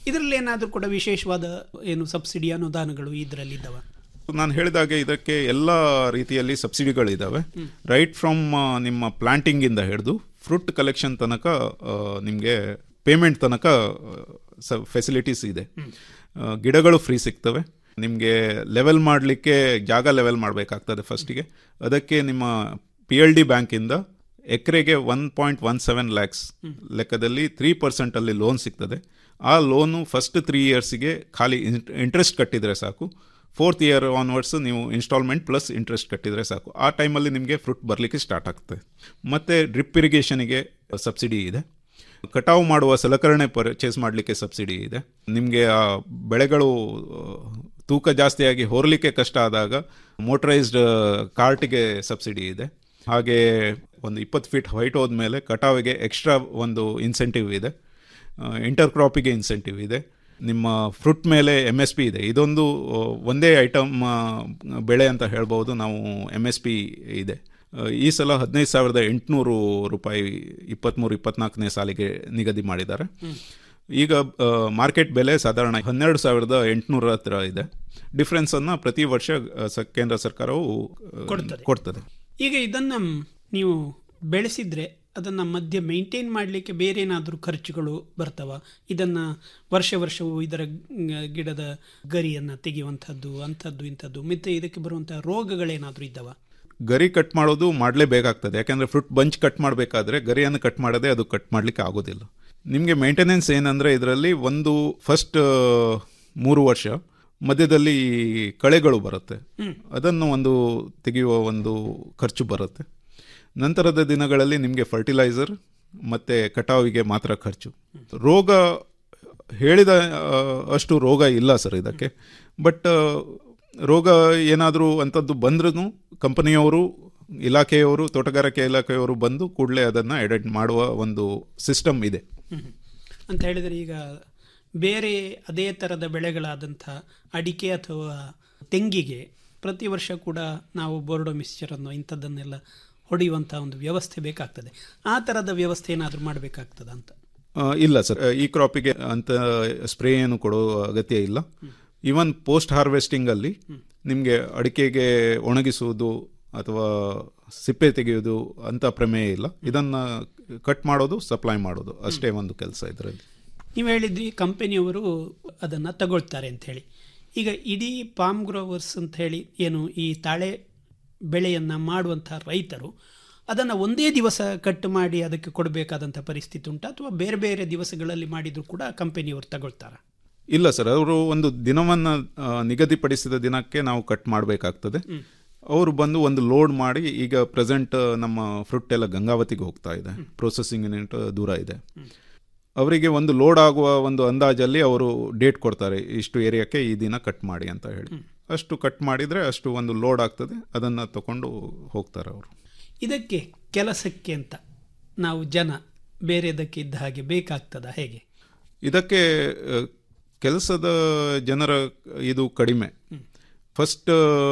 ಇದರಲ್ಲಿ ಏನಾದರೂ ಕೂಡ ವಿಶೇಷವಾದ ಏನು ಸಬ್ಸಿಡಿ ಅನುದಾನಗಳು ಇದರಲ್ಲಿ ಇದ್ದಾವ ನಾನು ಹೇಳಿದಾಗೆ ಇದಕ್ಕೆ ಎಲ್ಲ ರೀತಿಯಲ್ಲಿ ಸಬ್ಸಿಡಿಗಳಿದ್ದಾವೆ ರೈಟ್ ಫ್ರಮ್ ನಿಮ್ಮ ಪ್ಲಾಂಟಿಂಗಿಂದ ಹಿಡಿದು ಫ್ರೂಟ್ ಕಲೆಕ್ಷನ್ ತನಕ ನಿಮಗೆ ಪೇಮೆಂಟ್ ತನಕ ಫೆಸಿಲಿಟೀಸ್ ಇದೆ ಆ, ಗಿಡಗಳು ಫ್ರೀ ಸಿಗ್ತವೆ ನಿಮಗೆ ಲೆವೆಲ್ ಮಾಡಲಿಕ್ಕೆ ಜಾಗ ಲೆವೆಲ್ ಮಾಡಬೇಕಾಗ್ತದೆ ಫಸ್ಟಿಗೆ ಅದಕ್ಕೆ ನಿಮ್ಮ ಪಿ ಎಲ್ ಡಿ ಬ್ಯಾಂಕಿಂದ ಎಕರೆಗೆ one point one seven lakhs ಲೆಕ್ಕದಲ್ಲಿ ತ್ರೀ ಪರ್ಸೆಂಟಲ್ಲಿ ಲೋನ್ ಸಿಗ್ತದೆ ಆ ಲೋನು ಫಸ್ಟ್ ತ್ರೀ ಇಯರ್ಸಿಗೆ ಖಾಲಿ ಇಂಟ್ರೆಸ್ಟ್ ಕಟ್ಟಿದರೆ ಸಾಕು ಫೋರ್ತ್ ಇಯರ್ ಆನ್ವರ್ಡ್ಸ್ ನೀವು ಇನ್ಸ್ಟಾಲ್ಮೆಂಟ್ ಪ್ಲಸ್ ಇಂಟ್ರೆಸ್ಟ್ ಕಟ್ಟಿದರೆ ಸಾಕು ಆ ಟೈಮಲ್ಲಿ ನಿಮಗೆ ಫ್ರೂಟ್ ಬರಲಿಕ್ಕೆ ಸ್ಟಾರ್ಟ್ ಆಗ್ತದೆ ಮತ್ತು ಡ್ರಿಪ್ ಇರಿಗೇಷನಿಗೆ ಸಬ್ಸಿಡಿ ಇದೆ ಕಟಾವು ಮಾಡುವ ಸಲಕರಣೆ ಪರ್ಚೇಸ್ ಮಾಡಲಿಕ್ಕೆ ಸಬ್ಸಿಡಿ ಇದೆ ನಿಮಗೆ ಆ ಬೆಳೆಗಳು ಆ, ತೂಕ ಜಾಸ್ತಿಯಾಗಿ ಹೊರಲಿಕ್ಕೆ ಕಷ್ಟ ಆದಾಗ ಮೋಟರೈಸ್ಡ್ ಕಾರ್ಟ್ಗೆ ಸಬ್ಸಿಡಿ ಇದೆ ಹಾಗೆ ಒಂದು ಇಪ್ಪತ್ತು ಫೀಟ್ ಹೈಟ್ ಹೋದ್ಮೇಲೆ ಕಟಾವಿಗೆ ಎಕ್ಸ್ಟ್ರಾ ಒಂದು ಇನ್ಸೆಂಟಿವ್ ಇದೆ ಇಂಟರ್ ಕ್ರಾಪಿಗೆ ಇನ್ಸೆಂಟಿವ್ ಇದೆ ನಿಮ್ಮ ಫ್ರೂಟ್ ಮೇಲೆ ಎಮ್ ಎಸ್ ಪಿ ಇದೆ ಇದೊಂದು ಆ, ಒಂದೇ ಐಟಮ್ ಬೆಳೆ ಅಂತ ಹೇಳ್ಬೋದು ನಾವು ಎಮ್ ಎಸ್ ಪಿ ಇದೆ ಆ, ಈ ಸಲ ಹದಿನೈದು ಸಾವಿರದ ಎಂಟುನೂರು ರೂಪಾಯಿ ಇಪ್ಪತ್ತ್ಮೂರು ಇಪ್ಪತ್ನಾಲ್ಕನೇ ಸಾಲಿಗೆ ನಿಗದಿ ಮಾಡಿದ್ದಾರೆ ಈಗ ಮಾರ್ಕೆಟ್ ಬೆಲೆ ಸಾಧಾರಣ ಹನ್ನೆರಡು ಸಾವಿರದ ಎಂಟುನೂರ ಹತ್ರ ಇದೆ ಡಿಫ್ರೆನ್ಸನ್ನು ಪ್ರತಿ ವರ್ಷ ಆ, ಸ- ಕೇಂದ್ರ ಸರ್ಕಾರವು ಆ, ಕೊಡ್ತದೆ. ಕೊಡ್ತದೆ ಈಗ ಇದನ್ನು ನೀವು ಬೆಳೆಸಿದ್ರೆ ಅದನ್ನು ಮಧ್ಯೆ ಮೇಂಟೈನ್ ಮಾಡಲಿಕ್ಕೆ ಬೇರೆ ಏನಾದರೂ ಖರ್ಚುಗಳು ಬರ್ತವ ಇದನ್ನು ವರ್ಷ ವರ್ಷವೂ ಇದರ ಗ- ಗಿಡದ ಗರಿಯನ್ನು ತೆಗೆಯುವಂಥದ್ದು ಅಂಥದ್ದು ಇಂಥದ್ದು ಮತ್ತು ಇದಕ್ಕೆ ಬರುವಂಥ ರೋಗಗಳೇನಾದರೂ ಇದ್ದಾವ ಗರಿ ಕಟ್ ಮಾಡೋದು ಮಾಡಲೇಬೇಕಾಗ್ತದೆ ಯಾಕೆಂದರೆ ಫ್ರೂಟ್ ಬಂಚ್ ಕಟ್ ಮಾಡಬೇಕಾದ್ರೆ ಗರಿಯನ್ನು ಕಟ್ ಮಾಡದೆ ಅದು ಕಟ್ ಮಾಡಲಿಕ್ಕೆ ಆಗೋದಿಲ್ಲ ನಿಮಗೆ ಮೇಂಟೆನೆನ್ಸ್ ಏನಂದರೆ ಇದರಲ್ಲಿ ಒಂದು ಫಸ್ಟ್ ಮೂರು ವರ್ಷ ಮಧ್ಯದಲ್ಲಿ ಕಳೆಗಳು ಬರುತ್ತೆ ಅದನ್ನು ಒಂದು ತೆಗೆಯುವ ಒಂದು ಖರ್ಚು ಬರುತ್ತೆ ನಂತರದ ದಿನಗಳಲ್ಲಿ ನಿಮಗೆ ಫರ್ಟಿಲೈಸರ್ ಮತ್ತು ಕಟಾವಿಗೆ ಮಾತ್ರ ಖರ್ಚು ರೋಗ ಹೇಳಿದ ಆ, ಅಷ್ಟು ರೋಗ ಇಲ್ಲ ಸರ್ ಇದಕ್ಕೆ ಬಟ್ ರೋಗ ಏನಾದರೂ ಅಂಥದ್ದು ಬಂದ್ರೂ ಕಂಪನಿಯವರು ಇಲಾಖೆಯವರು ತೋಟಗಾರಿಕೆ ಇಲಾಖೆಯವರು ಬಂದು ಕೂಡಲೇ ಅದನ್ನು ಐಡೆಂಟ್ ಮಾಡುವ ಒಂದು ಸಿಸ್ಟಮ್ ಇದೆ ಅಂತ ಹೇಳಿದರೆ ಈಗ ಬೇರೆ ಅದೇ ಥರದ ಬೆಳೆಗಳಾದಂಥ ಅಡಿಕೆ ಅಥವಾ ತೆಂಗಿಗೆ ಪ್ರತಿ ವರ್ಷ ಕೂಡ ನಾವು ಬೋರ್ಡೋ ಮಿಕ್ಸ್ಚರನ್ನು ಇಂಥದ್ದನ್ನೆಲ್ಲ ಹೊಡೆಯುವಂಥ ಒಂದು ವ್ಯವಸ್ಥೆ ಬೇಕಾಗ್ತದೆ ಆ ಥರದ ವ್ಯವಸ್ಥೆ ಏನಾದರೂ ಮಾಡಬೇಕಾಗ್ತದ ಅಂತ ಆ, ಇಲ್ಲ ಸರ್ ಈ ಕ್ರಾಪಿಗೆ ಅಂತ ಸ್ಪ್ರೇ ಏನು ಕೊಡೋ ಅಗತ್ಯ ಇಲ್ಲ ಈವನ್ ಪೋಸ್ಟ್ ಹಾರ್ವೆಸ್ಟಿಂಗಲ್ಲಿ ನಿಮಗೆ ಅಡಿಕೆಗೆ ಒಣಗಿಸುವುದು ಅಥವಾ ಸಿಪ್ಪೆ ತೆಗೆಯೋದು ಅಂತ ಪ್ರಮೇಯ ಇಲ್ಲ ಇದನ್ನು ಕಟ್ ಮಾಡೋದು ಸಪ್ಲೈ ಮಾಡೋದು ಅಷ್ಟೇ ಒಂದು ಕೆಲಸ ಇದರಲ್ಲಿ ನೀವು ಹೇಳಿದ್ರಿ ಕಂಪನಿಯವರು ಅದನ್ನು ತಗೊಳ್ತಾರೆ ಅಂತ ಹೇಳಿ ಈಗ ಇಡೀ ಪಾಮ್ ಗ್ರೋವರ್ಸ್ ಅಂತ ಹೇಳಿ ಏನು ಈ ತಾಳೆ ಬೆಳೆಯನ್ನು ಮಾಡುವಂಥ ರೈತರು ಅದನ್ನು ಒಂದೇ ದಿವಸ ಕಟ್ ಮಾಡಿ ಅದಕ್ಕೆ ಕೊಡಬೇಕಾದಂಥ ಪರಿಸ್ಥಿತಿ ಉಂಟಾ ಅಥವಾ ಬೇರೆ ಬೇರೆ ದಿವಸಗಳಲ್ಲಿ ಮಾಡಿದರೂ ಕೂಡ ಕಂಪನಿಯವರು ತಗೊಳ್ತಾರ ಇಲ್ಲ ಸರ್ ಅವರು ಒಂದು ದಿನವನ್ನು ಆ, ನಿಗದಿಪಡಿಸಿದ ದಿನಕ್ಕೆ ನಾವು ಕಟ್ ಮಾಡಬೇಕಾಗ್ತದೆ ಅವರು ಬಂದು ಒಂದು ಲೋಡ್ ಮಾಡಿ ಈಗ ಪ್ರೆಸೆಂಟ್ ನಮ್ಮ ಫ್ರೂಟ್ ಎಲ್ಲ ಗಂಗಾವತಿಗೆ ಹೋಗ್ತಾ ಇದೆ ಪ್ರೊಸೆಸಿಂಗ್ ಯೂನಿಟ್ ದೂರ ಇದೆ ಅವರಿಗೆ ಒಂದು ಲೋಡ್ ಆಗುವ ಒಂದು ಅಂದಾಜಲ್ಲಿ ಅವರು ಡೇಟ್ ಕೊಡ್ತಾರೆ ಇಷ್ಟು ಏರಿಯಾಕ್ಕೆ ಈ ದಿನ ಕಟ್ ಮಾಡಿ ಅಂತ ಹೇಳಿ ಅಷ್ಟು ಕಟ್ ಮಾಡಿದರೆ ಅಷ್ಟು ಒಂದು ಲೋಡ್ ಆಗ್ತದೆ ಅದನ್ನು ತಗೊಂಡು ಹೋಗ್ತಾರೆ ಅವರು ಇದಕ್ಕೆ ಕೆಲಸಕ್ಕೆ ಅಂತ ನಾವು ಜನ ಬೇರೆದಕ್ಕೆ ಇದ್ದ ಹಾಗೆ ಬೇಕಾಗ್ತದ ಹೇಗೆ ಇದಕ್ಕೆ ಆ, ಕೆಲಸದ ಜನರ ಇದು ಕಡಿಮೆ ಫಸ್ಟ್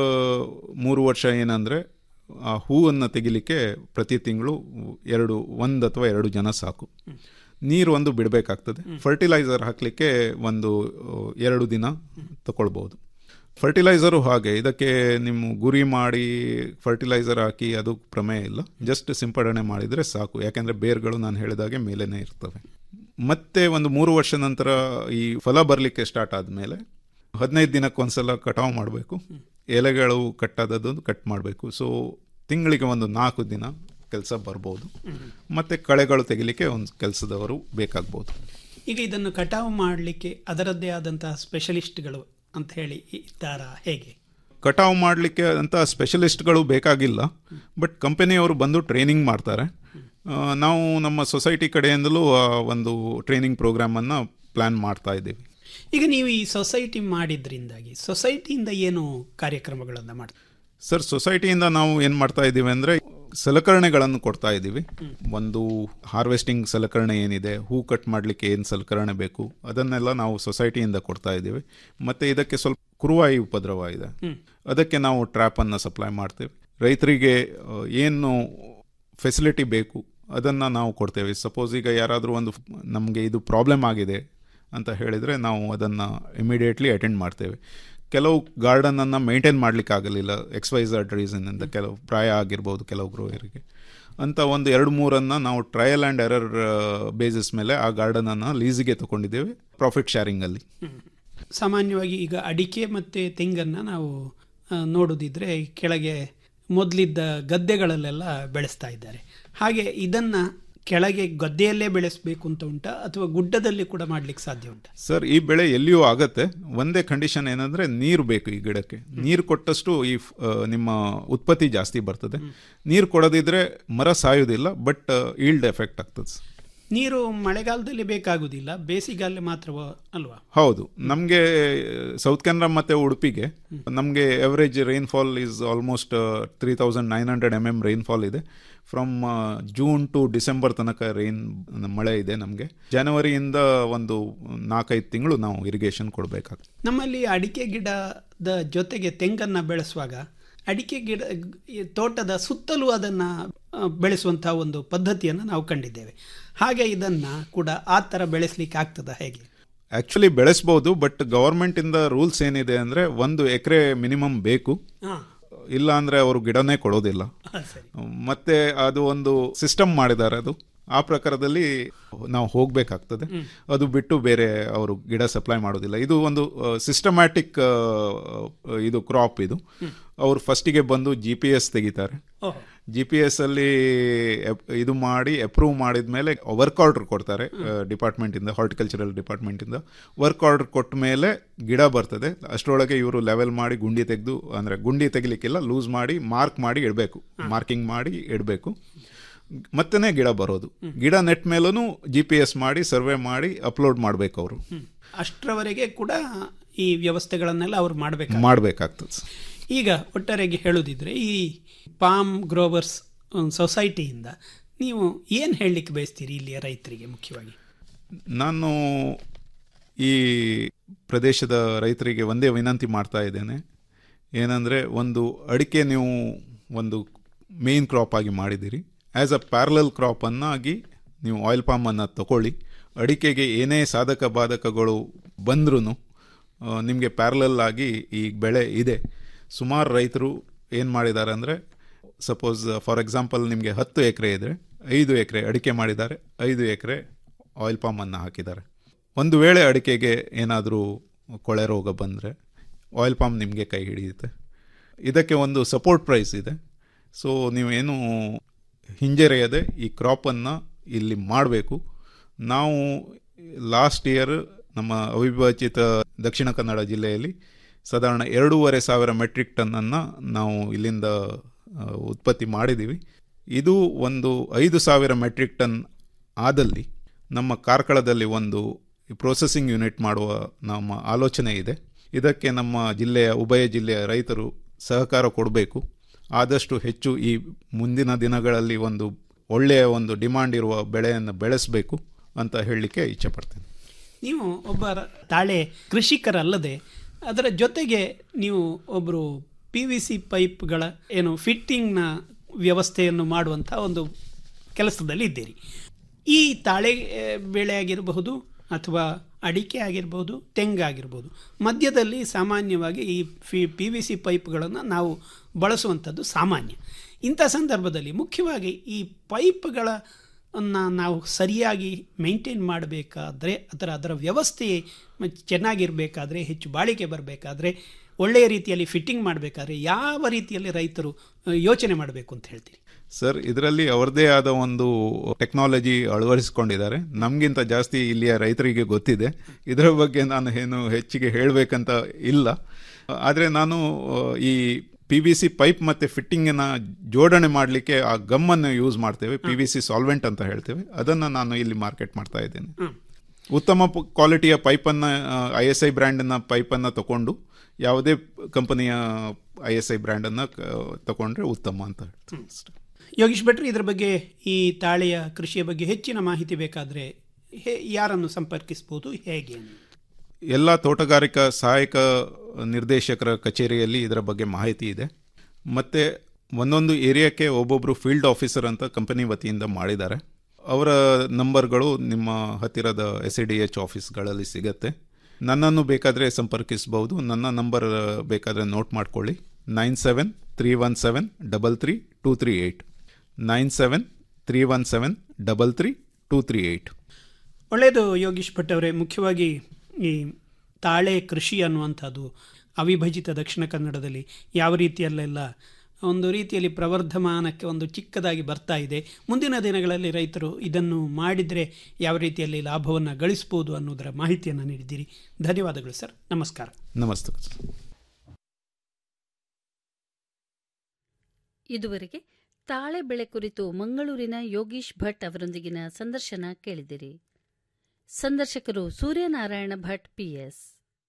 ಮೂರು ವರ್ಷ ಏನಂದರೆ ಆ ಹೂವನ್ನು ತೆಗಿಲಿಕ್ಕೆ ಪ್ರತಿ ತಿಂಗಳು ಎರಡು ಒಂದು ಅಥವಾ ಎರಡು ಜನ ಸಾಕು ನೀರು ಒಂದು ಬಿಡಬೇಕಾಗ್ತದೆ ಫರ್ಟಿಲೈಸರ್ ಹಾಕಲಿಕ್ಕೆ ಒಂದು ಆ, ಎರಡು ದಿನ ತಗೊಳ್ಬೋದು ಫರ್ಟಿಲೈಸರು ಹಾಗೆ ಇದಕ್ಕೆ ನಿಮ್ಮ ಗುರಿ ಮಾಡಿ ಫರ್ಟಿಲೈಸರ್ ಹಾಕಿ ಅದು ಪ್ರಮೇಯ ಇಲ್ಲ ಜಸ್ಟ್ ಸಿಂಪಡಣೆ ಮಾಡಿದರೆ ಸಾಕು ಯಾಕೆಂದರೆ ಬೇರ್ಗಳು ನಾನು ಹೇಳಿದಾಗೆ ಮೇಲೇನೆ ಇರ್ತವೆ ಮತ್ತೆ ಒಂದು ಮೂರು ವರ್ಷ ನಂತರ ಈ ಫಲ ಬರಲಿಕ್ಕೆ ಸ್ಟಾರ್ಟ್ ಆದಮೇಲೆ ಹದಿನೈದು ದಿನಕ್ಕೊಂದ್ಸಲ ಕಟಾವು ಮಾಡಬೇಕು ಎಲೆಗಳು ಕಟ್ಟಾದದ್ದು ಕಟ್ ಮಾಡಬೇಕು ಸೊ ತಿಂಗಳಿಗೆ ಒಂದು ನಾಲ್ಕು ದಿನ ಕೆಲಸ ಬರ್ಬೋದು ಮತ್ತು ಕಳೆಗಳು ತೆಗಿಲಿಕ್ಕೆ ಒಂದು ಕೆಲಸದವರು ಬೇಕಾಗ್ಬೋದು ಈಗ ಇದನ್ನು ಕಟಾವು ಮಾಡಲಿಕ್ಕೆ ಅದರದ್ದೇ ಆದಂತಹ ಸ್ಪೆಷಲಿಸ್ಟ್ಗಳು ಅಂತ ಹೇಳಿ ಇದ್ದಾರಾ ಹೇಗೆ ಕಟಾವು ಮಾಡಲಿಕ್ಕೆ ಅಂತ ಸ್ಪೆಷಲಿಸ್ಟ್ಗಳು ಬೇಕಾಗಿಲ್ಲ ಬಟ್ ಕಂಪನಿಯವರು ಬಂದು ಟ್ರೈನಿಂಗ್ ಮಾಡ್ತಾರೆ ಆ, ನಾವು ನಮ್ಮ ಸೊಸೈಟಿ ಕಡೆಯಿಂದಲೂ ಆ ಒಂದು ಟ್ರೈನಿಂಗ್ ಪ್ರೋಗ್ರಾಮನ್ನು ಪ್ಲ್ಯಾನ್ ಮಾಡ್ತಾ ಇದ್ದೀವಿ ಈಗ ನೀವು ಈ ಸೊಸೈಟಿ ಮಾಡಿದ್ರಿಂದಾಗಿ ಸೊಸೈಟಿಯಿಂದ ಏನು ಕಾರ್ಯಕ್ರಮಗಳನ್ನು ಮಾಡ್ತಾರೆ ಸರ್ ಸೊಸೈಟಿಯಿಂದ ನಾವು ಏನು ಮಾಡ್ತಾ ಇದ್ದೀವಿ ಅಂದರೆ ಸಲಕರಣೆಗಳನ್ನು ಕೊಡ್ತಾ ಇದ್ದೀವಿ ಒಂದು ಹಾರ್ವೆಸ್ಟಿಂಗ್ ಸಲಕರಣೆ ಏನಿದೆ ಹೂ ಕಟ್ ಮಾಡಲಿಕ್ಕೆ ಏನು ಸಲಕರಣೆ ಬೇಕು ಅದನ್ನೆಲ್ಲ ನಾವು ಸೊಸೈಟಿಯಿಂದ ಕೊಡ್ತಾ ಇದ್ದೀವಿ ಮತ್ತು ಇದಕ್ಕೆ ಸ್ವಲ್ಪ ಕುರುವಾಯಿ ಉಪದ್ರವ ಇದೆ ಅದಕ್ಕೆ ನಾವು ಟ್ರ್ಯಾಪನ್ನು ಸಪ್ಲೈ ಮಾಡ್ತೇವೆ ರೈತರಿಗೆ ಆ, ಏನು ಫೆಸಿಲಿಟಿ ಬೇಕು ಅದನ್ನು ನಾವು ಕೊಡ್ತೇವೆ ಸಪೋಸ್ ಈಗ ಯಾರಾದರೂ ಒಂದು ನಮಗೆ ಇದು ಪ್ರಾಬ್ಲಮ್ ಆಗಿದೆ ಅಂತ ಹೇಳಿದರೆ ನಾವು ಅದನ್ನು ಇಮಿಡಿಯೇಟ್ಲಿ ಅಟೆಂಡ್ ಮಾಡ್ತೇವೆ ಕೆಲವು ಗಾರ್ಡನನ್ನು ಮೇಂಟೈನ್ ಮಾಡಲಿಕ್ಕೆ ಆಗಲಿಲ್ಲ ಎಕ್ಸ್ವೈಸರ್ಡ್ ರೀಸನ್ನಿಂದ ಕೆಲವು ಪ್ರಾಯ ಆಗಿರ್ಬೋದು ಕೆಲವು ಗ್ರೋಯರಿಗೆ ಅಂತ ಒಂದು ಎರಡು ಮೂರನ್ನು ನಾವು ಟ್ರಯಲ್ ಆ್ಯಂಡ್ ಎರರ್ ಬೇಸಿಸ್ ಮೇಲೆ ಆ ಗಾರ್ಡನನ್ನು ಲೀಸಿಗೆ ತಗೊಂಡಿದ್ದೇವೆ ಪ್ರಾಫಿಟ್ ಶೇರಿಂಗಲ್ಲಿ ಸಾಮಾನ್ಯವಾಗಿ ಈಗ ಅಡಿಕೆ ಮತ್ತು ತೆಂಗನ್ನು ನಾವು ಆ, ನೋಡೋದಿದ್ರೆ ಕೆಳಗೆ ಮೊದಲಿದ್ದ ಗದ್ದೆಗಳಲ್ಲೆಲ್ಲ ಬೆಳೆಸ್ತಾ ಇದ್ದಾರೆ ಹಾಗೆ ಇದನ್ನು ಕೆಳಗೆ ಗದ್ದೆಯಲ್ಲೇ ಬೆಳೆಸಬೇಕು ಅಂತ ಉಂಟಾ ಅಥವಾ ಗುಡ್ಡದಲ್ಲಿ ಕೂಡ ಮಾಡ್ಲಿಕ್ಕೆ ಸಾಧ್ಯ ಉಂಟಾ ಸರ್ ಈ ಬೆಳೆ ಎಲ್ಲಿಯೂ ಆಗತ್ತೆ ಒಂದೇ ಕಂಡೀಷನ್ ಏನಂದ್ರೆ ನೀರು ಬೇಕು ಈ ಗಿಡಕ್ಕೆ ನೀರು ಕೊಟ್ಟಷ್ಟು ಈ ಫ್- ಆ, ನಿಮ್ಮ ಉತ್ಪತ್ತಿ ಜಾಸ್ತಿ ಬರ್ತದೆ ನೀರು ಕೊಡದಿದ್ರೆ ಮರ ಸಾಯೋದಿಲ್ಲ ಬಟ್ ಈಲ್ಡ್ ಎಫೆಕ್ಟ್ ಆಗ್ತದೆ ಸರ್. ನೀರು ಮಳೆಗಾಲದಲ್ಲಿ ಬೇಕಾಗುವುದಿಲ್ಲ ಬೇಸಿಗೆಯಲ್ಲಿ ಮಾತ್ರವ ಅಲ್ವಾ ಹೌದು ನಮಗೆ ಸೌತ್ ಕೆನರಾ ಮತ್ತು ಉಡುಪಿಗೆ ನಮಗೆ average rainfall is almost three thousand nine hundred M M rainfall ಇದೆ ಫ್ರಮ್ ಜೂನ್ ಟು ಡಿಸೆಂಬರ್ ತನಕ ರೈನ್ ಮಳೆ ಇದೆ ನಮಗೆ ಜನವರಿಯಿಂದ ಒಂದು ನಾಲ್ಕೈದು ತಿಂಗಳು ನಾವು ಇರಿಗೇಷನ್ ಕೊಡಬೇಕಾಗ್ತದೆ ನಮ್ಮಲ್ಲಿ ಅಡಿಕೆ ಗಿಡದ ಜೊತೆಗೆ ತೆಂಗನ್ನು ಬೆಳೆಸುವಾಗ ಅಡಿಕೆ ಗಿಡ ಈ ತೋಟದ ಸುತ್ತಲೂ ಅದನ್ನು ಬೆಳೆಸುವಂತಹ ಒಂದು ಪದ್ಧತಿಯನ್ನು ನಾವು ಕಂಡಿದ್ದೇವೆ ಹಾಗೆ ಇದನ್ನು ಕೂಡ ಆ ಥರ ಬೆಳೆಸಲಿಕ್ಕೆ ಆಗ್ತದ ಹೇಗೆ ಆ್ಯಕ್ಚುಲಿ ಬೆಳೆಸ್ಬೋದು ಬಟ್ ಗವರ್ಮೆಂಟಿಂದ ರೂಲ್ಸ್ ಏನಿದೆ ಅಂದರೆ ಒಂದು ಎಕರೆ ಮಿನಿಮಮ್ ಬೇಕು ಹಾ. ಇಲ್ಲ ಅಂದರೆ ಅವರು ಗಿಡನೇ ಕೊಡೋದಿಲ್ಲ ಮತ್ತೆ ಅದು ಒಂದು ಸಿಸ್ಟಮ್ ಮಾಡಿದ್ದಾರೆ ಅದು ಆ ಪ್ರಕಾರದಲ್ಲಿ ನಾವು ಹೋಗಬೇಕಾಗ್ತದೆ ಅದು ಬಿಟ್ಟು ಬೇರೆ ಅವರು ಗಿಡ ಸಪ್ಲೈ ಮಾಡೋದಿಲ್ಲ ಇದು ಒಂದು ಸಿಸ್ಟಮ್ಯಾಟಿಕ್ ಇದು ಕ್ರಾಪ್ ಇದು ಅವರು ಫಸ್ಟಿಗೆ ಬಂದು ಜಿ ಪಿ ಎಸ್ ತೆಗಿತಾರೆ ಜಿ ಪಿ ಎಸ್ ಅಲ್ಲಿ ಎಪ್- ಇದು ಮಾಡಿ ಅಪ್ರೂವ್ ಮಾಡಿದ ಮೇಲೆ ವರ್ಕ್ ಆರ್ಡರ್ ಕೊಡ್ತಾರೆ ಡಿಪಾರ್ಟ್ಮೆಂಟ್ ಇಂದ ಹಾರ್ಟಿಕಲ್ಚರಲ್ ಡಿಪಾರ್ಟ್ಮೆಂಟ್ ಇಂದ ವರ್ಕ್ ಆರ್ಡರ್ ಕೊಟ್ಟ ಮೇಲೆ ಗಿಡ ಬರ್ತದೆ ಅಷ್ಟರೊಳಗೆ ಇವರು ಲೆವೆಲ್ ಮಾಡಿ ಗುಂಡಿ ತೆಗೆದು ಅಂದ್ರೆ ಗುಂಡಿ ತೆಗಿಲಿಕ್ಕಿಲ್ಲ ಲೂಸ್ ಮಾಡಿ ಮಾರ್ಕ್ ಮಾಡಿ ಇಡಬೇಕು ಮಾರ್ಕಿಂಗ್ ಮಾಡಿ ಇಡಬೇಕು ಮತ್ತೇ ಗಿಡ ಬರೋದು ಗಿಡ ನೆಟ್ ಮೇಲೂ ಜಿ ಪಿ ಎಸ್ ಮಾಡಿ ಸರ್ವೆ ಮಾಡಿ ಅಪ್ಲೋಡ್ ಮಾಡಬೇಕು ಅವರು ಅಷ್ಟರವರೆಗೆ ಕೂಡ ಈ ವ್ಯವಸ್ಥೆಗಳನ್ನೆಲ್ಲ ಅವರು ಮಾಡಬೇಕು ಮಾಡಬೇಕಾಗ್ತದೆ ಈಗ ಒಟ್ಟಾರೆಯಾಗಿ ಹೇಳೋದಿದ್ರೆ ಈ ಪಾಮ್ ಗ್ರೋವರ್ಸ್ ಸೊಸೈಟಿಯಿಂದ ನೀವು ಏನು ಹೇಳಲಿಕ್ಕೆ ಬಯಸ್ತೀರಿ ಇಲ್ಲಿಯ ರೈತರಿಗೆ ಮುಖ್ಯವಾಗಿ ನಾನು ಈ ಪ್ರದೇಶದ ರೈತರಿಗೆ ಒಂದೇ ವಿನಂತಿ ಮಾಡ್ತಾ ಇದ್ದೇನೆ ಏನಂದರೆ ಒಂದು ಅಡಿಕೆ ನೀವು ಒಂದು ಮೇನ್ ಕ್ರಾಪ್ ಆಗಿ ಮಾಡಿದ್ದೀರಿ ಆ್ಯಸ್ ಅ ಪ್ಯಾರಲಲ್ ಕ್ರಾಪನ್ನಾಗಿ ನೀವು ಆಯಿಲ್ ಪಾಮನ್ನು ತಗೊಳ್ಳಿ ಅಡಿಕೆಗೆ ಏನೇ ಸಾಧಕ ಬಾಧಕಗಳು ಬಂದ್ರೂ ನಿಮಗೆ ಪ್ಯಾರಲಲ್ ಆಗಿ ಈ ಬೆಳೆ ಇದೆ ಸುಮಾರು ರೈತರು ಏನು ಮಾಡಿದ್ದಾರೆ ಅಂದರೆ ಸಪೋಸ್ ಫಾರ್ ಎಕ್ಸಾಂಪಲ್ ನಿಮಗೆ ಹತ್ತು ಎಕರೆ ಇದ್ದರೆ ಐದು ಎಕರೆ ಅಡಿಕೆ ಮಾಡಿದ್ದಾರೆ ಐದು ಎಕರೆ ಆಯಿಲ್ ಪಾಮನ್ನು ಹಾಕಿದ್ದಾರೆ ಒಂದು ವೇಳೆ ಅಡಿಕೆಗೆ ಏನಾದರೂ ಕೊಳೆ ರೋಗ ಬಂದರೆ ಆಯಿಲ್ ಪಾಮ್ ನಿಮಗೆ ಕೈ ಹಿಡಿಯುತ್ತೆ ಇದಕ್ಕೆ ಒಂದು ಸಪೋರ್ಟ್ ಪ್ರೈಸ್ ಇದೆ ಸೊ ನೀವೇನು ಹಿಂಜರಿಯದೆ ಈ ಕ್ರಾಪನ್ನು ಇಲ್ಲಿ ಮಾಡಬೇಕು ನಾವು ಲಾಸ್ಟ್ ಇಯರ್ ನಮ್ಮ ಅವಿಭಾಜಿತ ದಕ್ಷಿಣ ಕನ್ನಡ ಜಿಲ್ಲೆಯಲ್ಲಿ ಸಾಧಾರಣ ಎರಡೂವರೆ ಸಾವಿರ ಮೆಟ್ರಿಕ್ ಟನ್ನನ್ನು ನಾವು ಇಲ್ಲಿಂದ ಆ, ಉತ್ಪತ್ತಿ ಮಾಡಿದ್ದೀವಿ ಇದು ಒಂದು ಐದು ಸಾವಿರ ಮೆಟ್ರಿಕ್ ಟನ್ ಆದಲ್ಲಿ ನಮ್ಮ ಕಾರ್ಕಳದಲ್ಲಿ ಒಂದು ಪ್ರೊಸೆಸಿಂಗ್ ಯೂನಿಟ್ ಮಾಡುವ ನಮ್ಮ ಆಲೋಚನೆ ಇದೆ ಇದಕ್ಕೆ ನಮ್ಮ ಜಿಲ್ಲೆಯ ಉಭಯ ಜಿಲ್ಲೆಯ ರೈತರು ಸಹಕಾರ ಕೊಡಬೇಕು ಆದಷ್ಟು ಹೆಚ್ಚು ಈ ಮುಂದಿನ ದಿನಗಳಲ್ಲಿ ಒಂದು ಒಳ್ಳೆಯ ಒಂದು ಡಿಮಾಂಡ್ ಇರುವ ಬೆಳೆಯನ್ನು ಬೆಳೆಸಬೇಕು ಅಂತ ಹೇಳಲಿಕ್ಕೆ ಇಚ್ಛೆಪಡ್ತೇನೆ ನೀವು ಒಬ್ಬ ರ- ತಾಳೆ ಕೃಷಿಕರಲ್ಲದೆ ಅದರ ಜೊತೆಗೆ ನೀವು ಒಬ್ಬರು ಪಿ ವಿ ಸಿ ಪೈಪ್ಗಳ ಏನು ಫಿಟ್ಟಿಂಗ್ನ ವ್ಯವಸ್ಥೆಯನ್ನು ಮಾಡುವಂಥ ಒಂದು ಕೆಲಸದಲ್ಲಿ ಇದ್ದೀರಿ ಈ ತಾಳೆ ಆ, ಬೆಳೆ ಆಗಿರಬಹುದು ಅಥವಾ ಅಡಿಕೆ ಆಗಿರ್ಬೋದು ತೆಂಗಾಗಿರ್ಬೋದು ಮಧ್ಯದಲ್ಲಿ ಸಾಮಾನ್ಯವಾಗಿ ಈ ಫಿ ಪಿ ವಿ ಸಿ ಪೈಪ್ಗಳನ್ನು ನಾವು ಬಳಸುವಂಥದ್ದು ಸಾಮಾನ್ಯ ಇಂಥ ಸಂದರ್ಭದಲ್ಲಿ ಮುಖ್ಯವಾಗಿ ಈ ಪೈಪ್ಗಳ ಅನ್ನ ನಾವು ಸರಿಯಾಗಿ ಮೇಂಟೈನ್ ಮಾಡಬೇಕಾದ್ರೆ ಅದರ ಅದರ ವ್ಯವಸ್ಥೆ ಮ- ಚೆನ್ನಾಗಿರಬೇಕಾದ್ರೆ ಹೆಚ್ಚು ಬಾಳಿಕೆ ಬರಬೇಕಾದ್ರೆ ಒಳ್ಳೆಯ ರೀತಿಯಲ್ಲಿ ಫಿಟ್ಟಿಂಗ್ ಮಾಡಬೇಕಾದ್ರೆ ಯಾವ ರೀತಿಯಲ್ಲಿ ರೈತರು ಆ, ಯೋಚನೆ ಮಾಡಬೇಕು ಅಂತ ಹೇಳ್ತೀರಿ ಸರ್ ಇದರಲ್ಲಿ ಅವರದೇ ಆದ ಒಂದು ಟೆಕ್ನಾಲಜಿ ಅಳವಡಿಸಿಕೊಂಡಿದ್ದಾರೆ ನಮಗಿಂತ ಜಾಸ್ತಿ ಇಲ್ಲಿಯ ರೈತರಿಗೆ ಗೊತ್ತಿದೆ ಇದರ ಬಗ್ಗೆ ನಾನು ಏನು ಹೆಚ್ಚಿಗೆ ಹೇಳಬೇಕಂತ ಇಲ್ಲ ಆದರೆ ನಾನು ಆ, ಈ ಪಿ ವಿ ಸಿ ಪೈಪ್ ಮತ್ತು ಫಿಟ್ಟಿಂಗಿನ ಜೋಡಣೆ ಮಾಡಲಿಕ್ಕೆ ಆ ಗಮ್ಮನ್ನು ಯೂಸ್ ಮಾಡ್ತೇವೆ ಪಿ ವಿ ಸಿ ಸಾಲ್ವೆಂಟ್ ಅಂತ ಹೇಳ್ತೇವೆ ಅದನ್ನು ನಾನು ಇಲ್ಲಿ ಮಾರ್ಕೆಟ್ ಮಾಡ್ತಾ ಇದ್ದೇನೆ ಉತ್ತಮ ಪ- ಕ್ವಾಲಿಟಿಯ ಪೈಪನ್ನು ಐ ಎಸ್ ಐ ಬ್ರ್ಯಾಂಡನ್ನ ಪೈಪನ್ನು ತಗೊಂಡು ಯಾವುದೇ ಕಂಪನಿಯ ಐ ಎಸ್ ಐ ಬ್ರ್ಯಾಂಡನ್ನು ತಗೊಂಡ್ರೆ ಉತ್ತಮ ಅಂತ ಹೇಳ್ತೀನಿ ಅಷ್ಟೇ. ಯೋಗೀಶ್ ಭಟ್ರು ಇದರ ಬಗ್ಗೆ ಈ ತಾಳೆಯ ಕೃಷಿಯ ಬಗ್ಗೆ ಹೆಚ್ಚಿನ ಮಾಹಿತಿ ಬೇಕಾದರೆ ಹೇ ಯಾರನ್ನು ಸಂಪರ್ಕಿಸ್ಬೋದು ಹೇಗೆ ಎಲ್ಲ ತೋಟಗಾರಿಕಾ ಸಹಾಯಕ ನಿರ್ದೇಶಕರ ಕಚೇರಿಯಲ್ಲಿ ಇದರ ಬಗ್ಗೆ ಮಾಹಿತಿ ಇದೆ ಮತ್ತು ಒಂದೊಂದು ಏರಿಯಾಕ್ಕೆ ಒಬ್ಬೊಬ್ಬರು ಫೀಲ್ಡ್ ಆಫೀಸರ್ ಅಂತ ಕಂಪನಿ ವತಿಯಿಂದ ಮಾಡಿದ್ದಾರೆ ಅವರ ನಂಬರ್ಗಳು ನಿಮ್ಮ ಹತ್ತಿರದ ಎಸ್ ಡಿ ಎಚ್ ಆಫೀಸ್ಗಳಲ್ಲಿ ಸಿಗತ್ತೆ ನನ್ನನ್ನು ಬೇಕಾದರೆ ಸಂಪರ್ಕಿಸಬಹುದು ನನ್ನ ನಂಬರ್ ಬೇಕಾದರೆ ನೋಟ್ ಮಾಡ್ಕೊಳ್ಳಿ nine seven three one seven double three two three eight nine seven three one seven double three two three eight ಒಳ್ಳೆಯದು ಯೋಗೀಶ್ ಭಟ್ ಅವರೇ ಮುಖ್ಯವಾಗಿ ಈ ತಾಳೆ ಕೃಷಿ ಅನ್ನುವಂಥದ್ದು ಅವಿಭಜಿತ ದಕ್ಷಿಣ ಕನ್ನಡದಲ್ಲಿ ಯಾವ ರೀತಿಯಲ್ಲೆಲ್ಲ ಒಂದು ರೀತಿಯಲ್ಲಿ ಪ್ರವರ್ಧಮಾನಕ್ಕೆ ಒಂದು ಚಿಕ್ಕದಾಗಿ ಬರ್ತಾ ಇದೆ ಮುಂದಿನ ದಿನಗಳಲ್ಲಿ ರೈತರು ಇದನ್ನು ಮಾಡಿದರೆ ಯಾವ ರೀತಿಯಲ್ಲಿ ಲಾಭವನ್ನು ಗಳಿಸ್ಬೋದು ಅನ್ನೋದರ ಮಾಹಿತಿಯನ್ನು ನೀಡಿದ್ದೀರಿ ಧನ್ಯವಾದಗಳು ಸರ್ ನಮಸ್ಕಾರ ನಮಸ್ತೆ ಇದುವರೆಗೆ ತಾಳೆ ಬೆಳೆ ಕುರಿತು ಮಂಗಳೂರಿನ ಯೋಗೀಶ್ ಭಟ್ ಅವರೊಂದಿಗಿನ ಸಂದರ್ಶನ ಕೇಳಿದಿರಿ ಸಂದರ್ಶಕರು ಸೂರ್ಯನಾರಾಯಣ ಭಟ್ ಪಿಎಸ್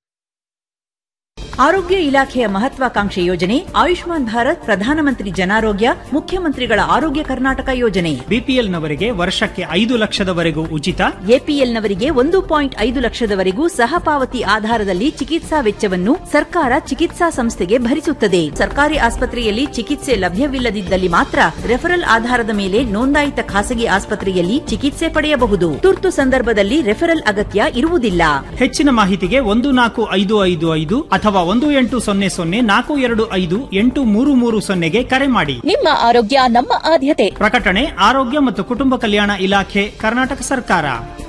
ಆರೋಗ್ಯ ಇಲಾಖೆಯ ಮಹತ್ವಾಕಾಂಕ್ಷೆ ಯೋಜನೆ ಆಯುಷ್ಮಾನ್ ಭಾರತ್ ಪ್ರಧಾನಮಂತ್ರಿ ಜನಾರೋಗ್ಯ ಮುಖ್ಯಮಂತ್ರಿಗಳ ಆರೋಗ್ಯ ಕರ್ನಾಟಕ ಯೋಜನೆ ಬಿಪಿಎಲ್ನವರಿಗೆ ವರ್ಷಕ್ಕೆ ಐದು ಲಕ್ಷದವರೆಗೂ ಉಚಿತ ಎಪಿಎಲ್ನವರಿಗೆ ಒಂದು ಪಾಯಿಂಟ್ ಐದು ಲಕ್ಷದವರೆಗೂ ಸಹ ಪಾವತಿ ಆಧಾರದಲ್ಲಿ ಚಿಕಿತ್ಸಾ ವೆಚ್ಚವನ್ನು ಸರ್ಕಾರ ಚಿಕಿತ್ಸಾ ಸಂಸ್ಥೆಗೆ ಭರಿಸುತ್ತದೆ ಸರ್ಕಾರಿ ಆಸ್ಪತ್ರೆಯಲ್ಲಿ ಚಿಕಿತ್ಸೆ ಲಭ್ಯವಿಲ್ಲದಿದ್ದಲ್ಲಿ ಮಾತ್ರ ರೆಫರಲ್ ಆಧಾರದ ಮೇಲೆ ನೋಂದಾಯಿತ ಖಾಸಗಿ ಆಸ್ಪತ್ರೆಯಲ್ಲಿ ಚಿಕಿತ್ಸೆ ಪಡೆಯಬಹುದು ತುರ್ತು ಸಂದರ್ಭದಲ್ಲಿ ರೆಫರಲ್ ಅಗತ್ಯ ಇರುವುದಿಲ್ಲ ಹೆಚ್ಚಿನ ಮಾಹಿತಿಗೆ ಒಂದು ನಾಲ್ಕು ಐದು ಐದು ಐದು ಅಥವಾ ಒಂದು ಎಂಟು ಸೊನ್ನೆ ಸೊನ್ನೆ ನಾಲ್ಕು ಎರಡು ಐದು ಎಂಟು ಮೂರು ಮೂರು ಸೊನ್ನೆಗೆ ಕರೆ ಮಾಡಿ ನಿಮ್ಮ ಆರೋಗ್ಯ ನಮ್ಮ ಆದ್ಯತೆ ಪ್ರಕಟಣೆ ಆರೋಗ್ಯ ಮತ್ತು ಕುಟುಂಬ ಕಲ್ಯಾಣ ಇಲಾಖೆ ಕರ್ನಾಟಕ ಸರ್ಕಾರ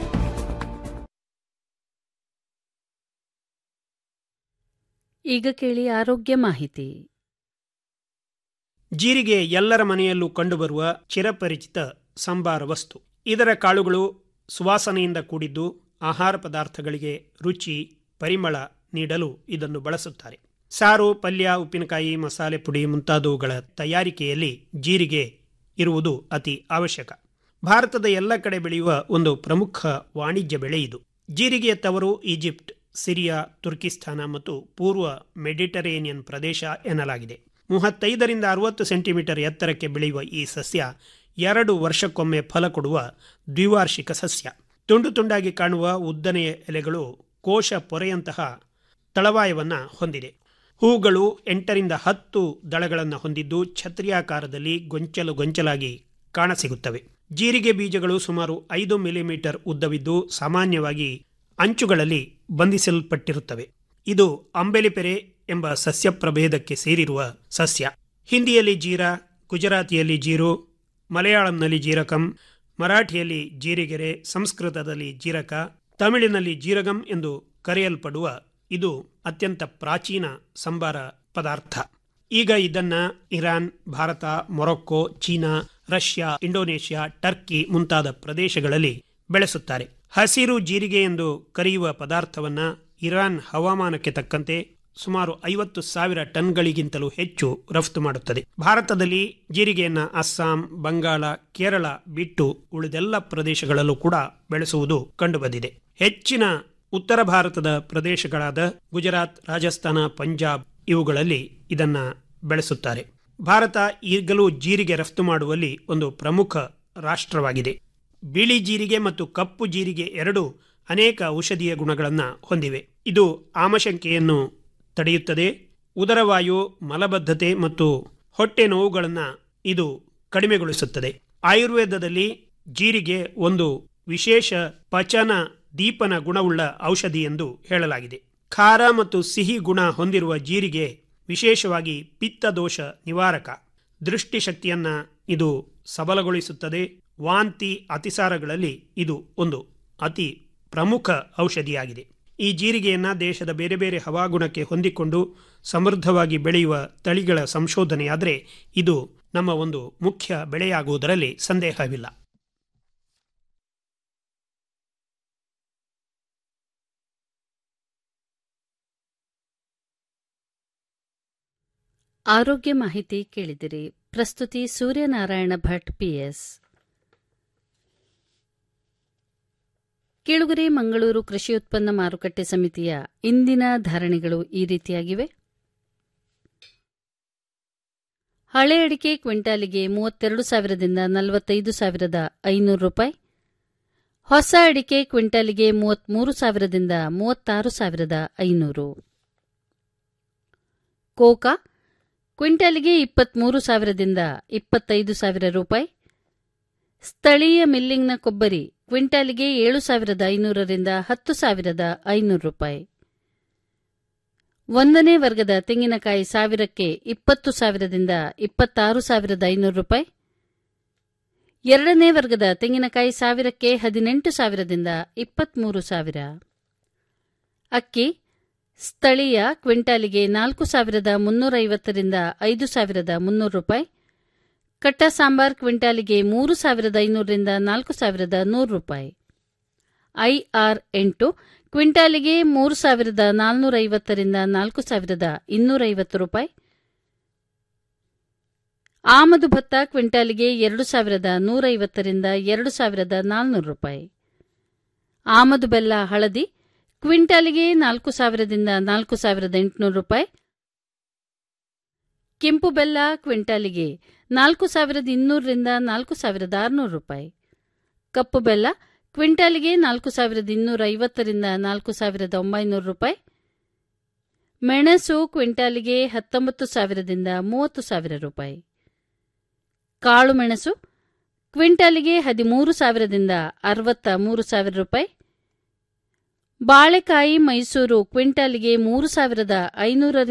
ಈಗ ಕೇಳಿ ಆರೋಗ್ಯ ಮಾಹಿತಿ ಜೀರಿಗೆ ಎಲ್ಲರ ಮನೆಯಲ್ಲೂ ಕಂಡುಬರುವ ಚಿರಪರಿಚಿತ ಸಂಬಾರ ವಸ್ತು ಇದರ ಕಾಳುಗಳು ಸುವಾಸನೆಯಿಂದ ಕೂಡಿದ್ದು ಆಹಾರ ಪದಾರ್ಥಗಳಿಗೆ ರುಚಿ ಪರಿಮಳ ನೀಡಲು ಇದನ್ನು ಬಳಸುತ್ತಾರೆ ಸಾರು ಪಲ್ಯ ಉಪ್ಪಿನಕಾಯಿ ಮಸಾಲೆ ಪುಡಿ ಮುಂತಾದವುಗಳ ತಯಾರಿಕೆಯಲ್ಲಿ ಜೀರಿಗೆ ಇರುವುದು ಅತಿ ಅವಶ್ಯಕ ಭಾರತದ ಎಲ್ಲ ಕಡೆ ಬೆಳೆಯುವ ಒಂದು ಪ್ರಮುಖ ವಾಣಿಜ್ಯ ಬೆಳೆ ಇದು ಜೀರಿಗೆಯ ತವರು ಈಜಿಪ್ಟ್ ಸಿರಿಯಾ ತುರ್ಕಿಸ್ತಾನ ಮತ್ತು ಪೂರ್ವ ಮೆಡಿಟರೇನಿಯನ್ ಪ್ರದೇಶ ಎನ್ನಲಾಗಿದೆ ಮೂವತ್ತೈದರಿಂದ ಅರವತ್ತು ಸೆಂಟಿಮೀಟರ್ ಎತ್ತರಕ್ಕೆ ಬೆಳೆಯುವ ಈ ಸಸ್ಯ ಎರಡು ವರ್ಷಕ್ಕೊಮ್ಮೆ ಫಲ ಕೊಡುವ ದ್ವಿವಾರ್ಷಿಕ ಸಸ್ಯ ತುಂಡು ತುಂಡಾಗಿ ಕಾಣುವ ಉದ್ದನೆಯ ಎಲೆಗಳು ಕೋಶ ಪೊರೆಯಂತಹ ತಳವಾಯವನ್ನು ಹೊಂದಿದೆ ಹೂಗಳು ಎಂಟರಿಂದ ಹತ್ತು ದಳಗಳನ್ನು ಹೊಂದಿದ್ದು ಛತ್ರಿಯಾಕಾರದಲ್ಲಿ ಗೊಂಚಲು ಗೊಂಚಲಾಗಿ ಕಾಣಸಿಗುತ್ತವೆ ಜೀರಿಗೆ ಬೀಜಗಳು ಸುಮಾರು ಐದು ಮಿಲಿಮೀಟರ್ ಉದ್ದವಿದ್ದು ಸಾಮಾನ್ಯವಾಗಿ ಅಂಚುಗಳಲ್ಲಿ ಬಂಧಿಸಲ್ಪಟ್ಟಿರುತ್ತವೆ ಇದು ಅಂಬೆಲಿಪೆರೆ ಎಂಬ ಸಸ್ಯ ಪ್ರಭೇದಕ್ಕೆ ಸೇರಿರುವ ಸಸ್ಯ ಹಿಂದಿಯಲ್ಲಿ ಜೀರಾ ಗುಜರಾತಿಯಲ್ಲಿ ಜೀರು ಮಲಯಾಳಂನಲ್ಲಿ ಜೀರಕಂ ಮರಾಠಿಯಲ್ಲಿ ಜೀರಿಗೆರೆ ಸಂಸ್ಕೃತದಲ್ಲಿ ಜೀರಕ ತಮಿಳಿನಲ್ಲಿ ಜೀರಗಂ ಎಂದು ಕರೆಯಲ್ಪಡುವ ಇದು ಅತ್ಯಂತ ಪ್ರಾಚೀನ ಸಂಬಾರ ಪದಾರ್ಥ ಈಗ ಇದನ್ನ Iran Bharat Morocco China Russia Indonesia Turkey ಮುಂತಾದ ಪ್ರದೇಶಗಳಲ್ಲಿ ಬೆಳೆಸುತ್ತಾರೆ ಹಸಿರು ಜೀರಿಗೆ ಎಂದು ಕರೆಯುವ ಪದಾರ್ಥವನ್ನ ಇರಾನ್ ಹವಾಮಾನಕ್ಕೆ ತಕ್ಕಂತೆ ಸುಮಾರು ಐವತ್ತು ಸಾವಿರ ಟನ್ಗಳಿಗಿಂತಲೂ ಹೆಚ್ಚು ರಫ್ತು ಮಾಡುತ್ತದೆ ಭಾರತದಲ್ಲಿ ಜೀರಿಗೆಯನ್ನ ಅಸ್ಸಾಂ ಬಂಗಾಳ ಕೇರಳ ಬಿಟ್ಟು ಉಳಿದೆಲ್ಲ ಪ್ರದೇಶಗಳಲ್ಲೂ ಕೂಡ ಬೆಳೆಸುವುದು ಕಂಡುಬಂದಿದೆ ಹೆಚ್ಚಿನ ಉತ್ತರ ಭಾರತದ ಪ್ರದೇಶಗಳಾದ ಗುಜರಾತ್ ರಾಜಸ್ಥಾನ ಪಂಜಾಬ್ ಇವುಗಳಲ್ಲಿ ಇದನ್ನ ಬೆಳೆಸುತ್ತಾರೆ ಭಾರತ ಈಗಲೂ ಜೀರಿಗೆ ರಫ್ತು ಮಾಡುವಲ್ಲಿ ಒಂದು ಪ್ರಮುಖ ರಾಷ್ಟ್ರವಾಗಿದೆ ಬಿಳಿ ಜೀರಿಗೆ ಮತ್ತು ಕಪ್ಪು ಜೀರಿಗೆ ಎರಡು ಅನೇಕ ಔಷಧೀಯ ಗುಣಗಳನ್ನು ಹೊಂದಿವೆ ಇದು ಆಮಶಂಕೆಯನ್ನು ತಡೆಯುತ್ತದೆ ಉದರವಾಯು ಮಲಬದ್ಧತೆ ಮತ್ತು ಹೊಟ್ಟೆ ನೋವುಗಳನ್ನು ಇದು ಕಡಿಮೆಗೊಳಿಸುತ್ತದೆ ಆಯುರ್ವೇದದಲ್ಲಿ ಜೀರಿಗೆ ಒಂದು ವಿಶೇಷ ಪಚನ ದೀಪನ ಗುಣವುಳ್ಳ ಔಷಧಿ ಎಂದು ಹೇಳಲಾಗಿದೆ ಖಾರ ಮತ್ತು ಸಿಹಿ ಗುಣ ಹೊಂದಿರುವ ಜೀರಿಗೆ ವಿಶೇಷವಾಗಿ ಪಿತ್ತದೋಷ ನಿವಾರಕ ದೃಷ್ಟಿಶಕ್ತಿಯನ್ನ ಇದು ಸಬಲಗೊಳಿಸುತ್ತದೆ ವಾಂತಿ ಅತಿಸಾರಗಳಲ್ಲಿ ಇದು ಒಂದು ಅತಿ ಪ್ರಮುಖ ಔಷಧಿಯಾಗಿದೆ ಈ ಜೀರಿಗೆಯನ್ನ ದೇಶದ ಬೇರೆ ಬೇರೆ ಹವಾಗುಣಕ್ಕೆ ಹೊಂದಿಕೊಂಡು ಸಮೃದ್ಧವಾಗಿ ಬೆಳೆಯುವ ತಳಿಗಳ ಸಂಶೋಧನೆಯಾದರೆ ಇದು ನಮ್ಮ ಒಂದು ಮುಖ್ಯ ಬೆಳೆಯಾಗುವುದರಲ್ಲಿ ಸಂದೇಹವಿಲ್ಲ ಆರೋಗ್ಯ ಮಾಹಿತಿ ಕೇಳಿದಿರಿ ಪ್ರಸ್ತುತಿ ಸೂರ್ಯನಾರಾಯಣ ಭಟ್ ಪಿಎಸ್ ಕೇಳುಗರೆ ಮಂಗಳೂರು ಕೃಷಿ ಉತ್ಪನ್ನ ಮಾರುಕಟ್ಟೆ ಸಮಿತಿಯ ಇಂದಿನ ಧಾರಣೆಗಳು ಈ ರೀತಿಯಾಗಿವೆ ಹಳೆ ಅಡಿಕೆ ಕ್ವಿಂಟಾಲಿಗೆ ಮೂವತ್ತೆರಡು ಸಾವಿರದಿಂದ ನಲವತ್ತೈದು ಸಾವಿರದ ಐನೂರು ರೂಪಾಯಿ ಹೊಸ ಅಡಿಕೆ ಕ್ವಿಂಟಾಲಿಗೆ ಮೂವತ್ಮೂರು ಸಾವಿರದಿಂದ ಮೂವತ್ತಾರು ಸಾವಿರದ ಐನೂರು ಕೋಕಾ ಕ್ವಿಂಟಾಲಿಗೆ ಇಪ್ಪತ್ಮೂರು ಸಾವಿರದಿಂದ ಇಪ್ಪತ್ತೈದು ಸಾವಿರ ರೂಪಾಯಿ ಸ್ಥಳೀಯ ಮಿಲ್ಲಿಂಗ್ನ ಕೊಬ್ಬರಿ ಕ್ವಿಂಟಾಲಿಗೆ ಏಳು ಸಾವಿರದ ಐನೂರರಿಂದ ಹತ್ತು ಸಾವಿರದ ಐನೂರು ರೂಪಾಯಿ ಒಂದನೇ ವರ್ಗದ ತೆಂಗಿನಕಾಯಿ ಸಾವಿರಕ್ಕೆ ಇಪ್ಪತ್ತು ಸಾವಿರದಿಂದ ಇಪ್ಪತ್ತಾರು ಸಾವಿರದ ಐನೂರು ರೂಪಾಯಿ ಎರಡನೇ ವರ್ಗದ ತೆಂಗಿನಕಾಯಿ ಸಾವಿರಕ್ಕೆ ಹದಿನೆಂಟು ಸಾವಿರದಿಂದ ಇಪ್ಪತ್ಮೂರು ಸಾವಿರ ಅಕ್ಕಿ ಸ್ಥಳೀಯ ಕ್ವಿಂಟಾಲಿಗೆ ನಾಲ್ಕು ಸಾವಿರದ ಮುನ್ನೂರೈವತ್ತರಿಂದ ಐದು ಸಾವಿರದ ಮುನ್ನೂರು ರೂಪಾಯಿ ಕಟ್ಟ ಸಾಂಬಾರ್ ಕ್ವಿಂಟಾಲಿಗೆ ಮೂರು ಸಾವಿರದ ಐನೂರರಿಂದ ನಾಲ್ಕು ಸಾವಿರದ ನೂರು ರೂಪಾಯಿ ಐಆರ್ ಎಂಟು ಕ್ವಿಂಟಾಲಿಗೆ ಮೂರು ಸಾವಿರದ ನಾಲ್ನೂರ ಐವತ್ತರಿಂದ ನಾಲ್ಕು ಸಾವಿರದ ಇನ್ನೂರೈವತ್ತು ರೂಪಾಯಿ ಆಮದು ಭತ್ತ ಕ್ವಿಂಟಾಲಿಗೆ ಎರಡು ಸಾವಿರದ ನೂರೈವತ್ತರಿಂದ ಎರಡು ಸಾವಿರದ ನಾಲ್ನೂರು ರೂಪಾಯಿ ಆಮದು ಬೆಲ್ಲ ಹಳದಿ ಕ್ವಿಂಟಾಲಿಗೆ ನಾಲ್ಕು ಸಾವಿರದಿಂದ ನಾಲ್ಕು ಸಾವಿರದ ಎಂಟುನೂರು ರೂಪಾಯಿ ಕೆಂಪು ಬೆಲ್ಲ ಕ್ವಿಂಟಾಲಿಗೆ ನಾಲ್ಕು ಸಾವಿರದ ಇನ್ನೂರರಿಂದ ನಾಲ್ಕು ಸಾವಿರದ ಆರುನೂರು ರೂಪಾಯಿ ಕಪ್ಪು ಬೆಲ್ಲ ಕ್ವಿಂಟಾಲಿಗೆ ನಾಲ್ಕು ಸಾವಿರದ ಇನ್ನೂರ ಐವತ್ತರಿಂದ ನಾಲ್ಕು ಸಾವಿರದ ಒಂಬೈನೂರು ರೂಪಾಯಿ ಮೆಣಸು ಕ್ವಿಂಟಾಲಿಗೆ ಹತ್ತೊಂಬತ್ತು ಸಾವಿರದಿಂದ ಮೂವತ್ತು ಸಾವಿರ ರೂಪಾಯಿ ಕಾಳು ಮೆಣಸು ಕ್ವಿಂಟಾಲಿಗೆ ಹದಿಮೂರು ಸಾವಿರದಿಂದ ಅರವತ್ತ ಮೂರು ಸಾವಿರ ರೂಪಾಯಿ ಬಾಳೆಕಾಯಿ ಮೈಸೂರು ಕ್ವಿಂಟಾಲಿಗೆ ಮೂರು ಸಾವಿರದ ಐನೂರರಿಂದ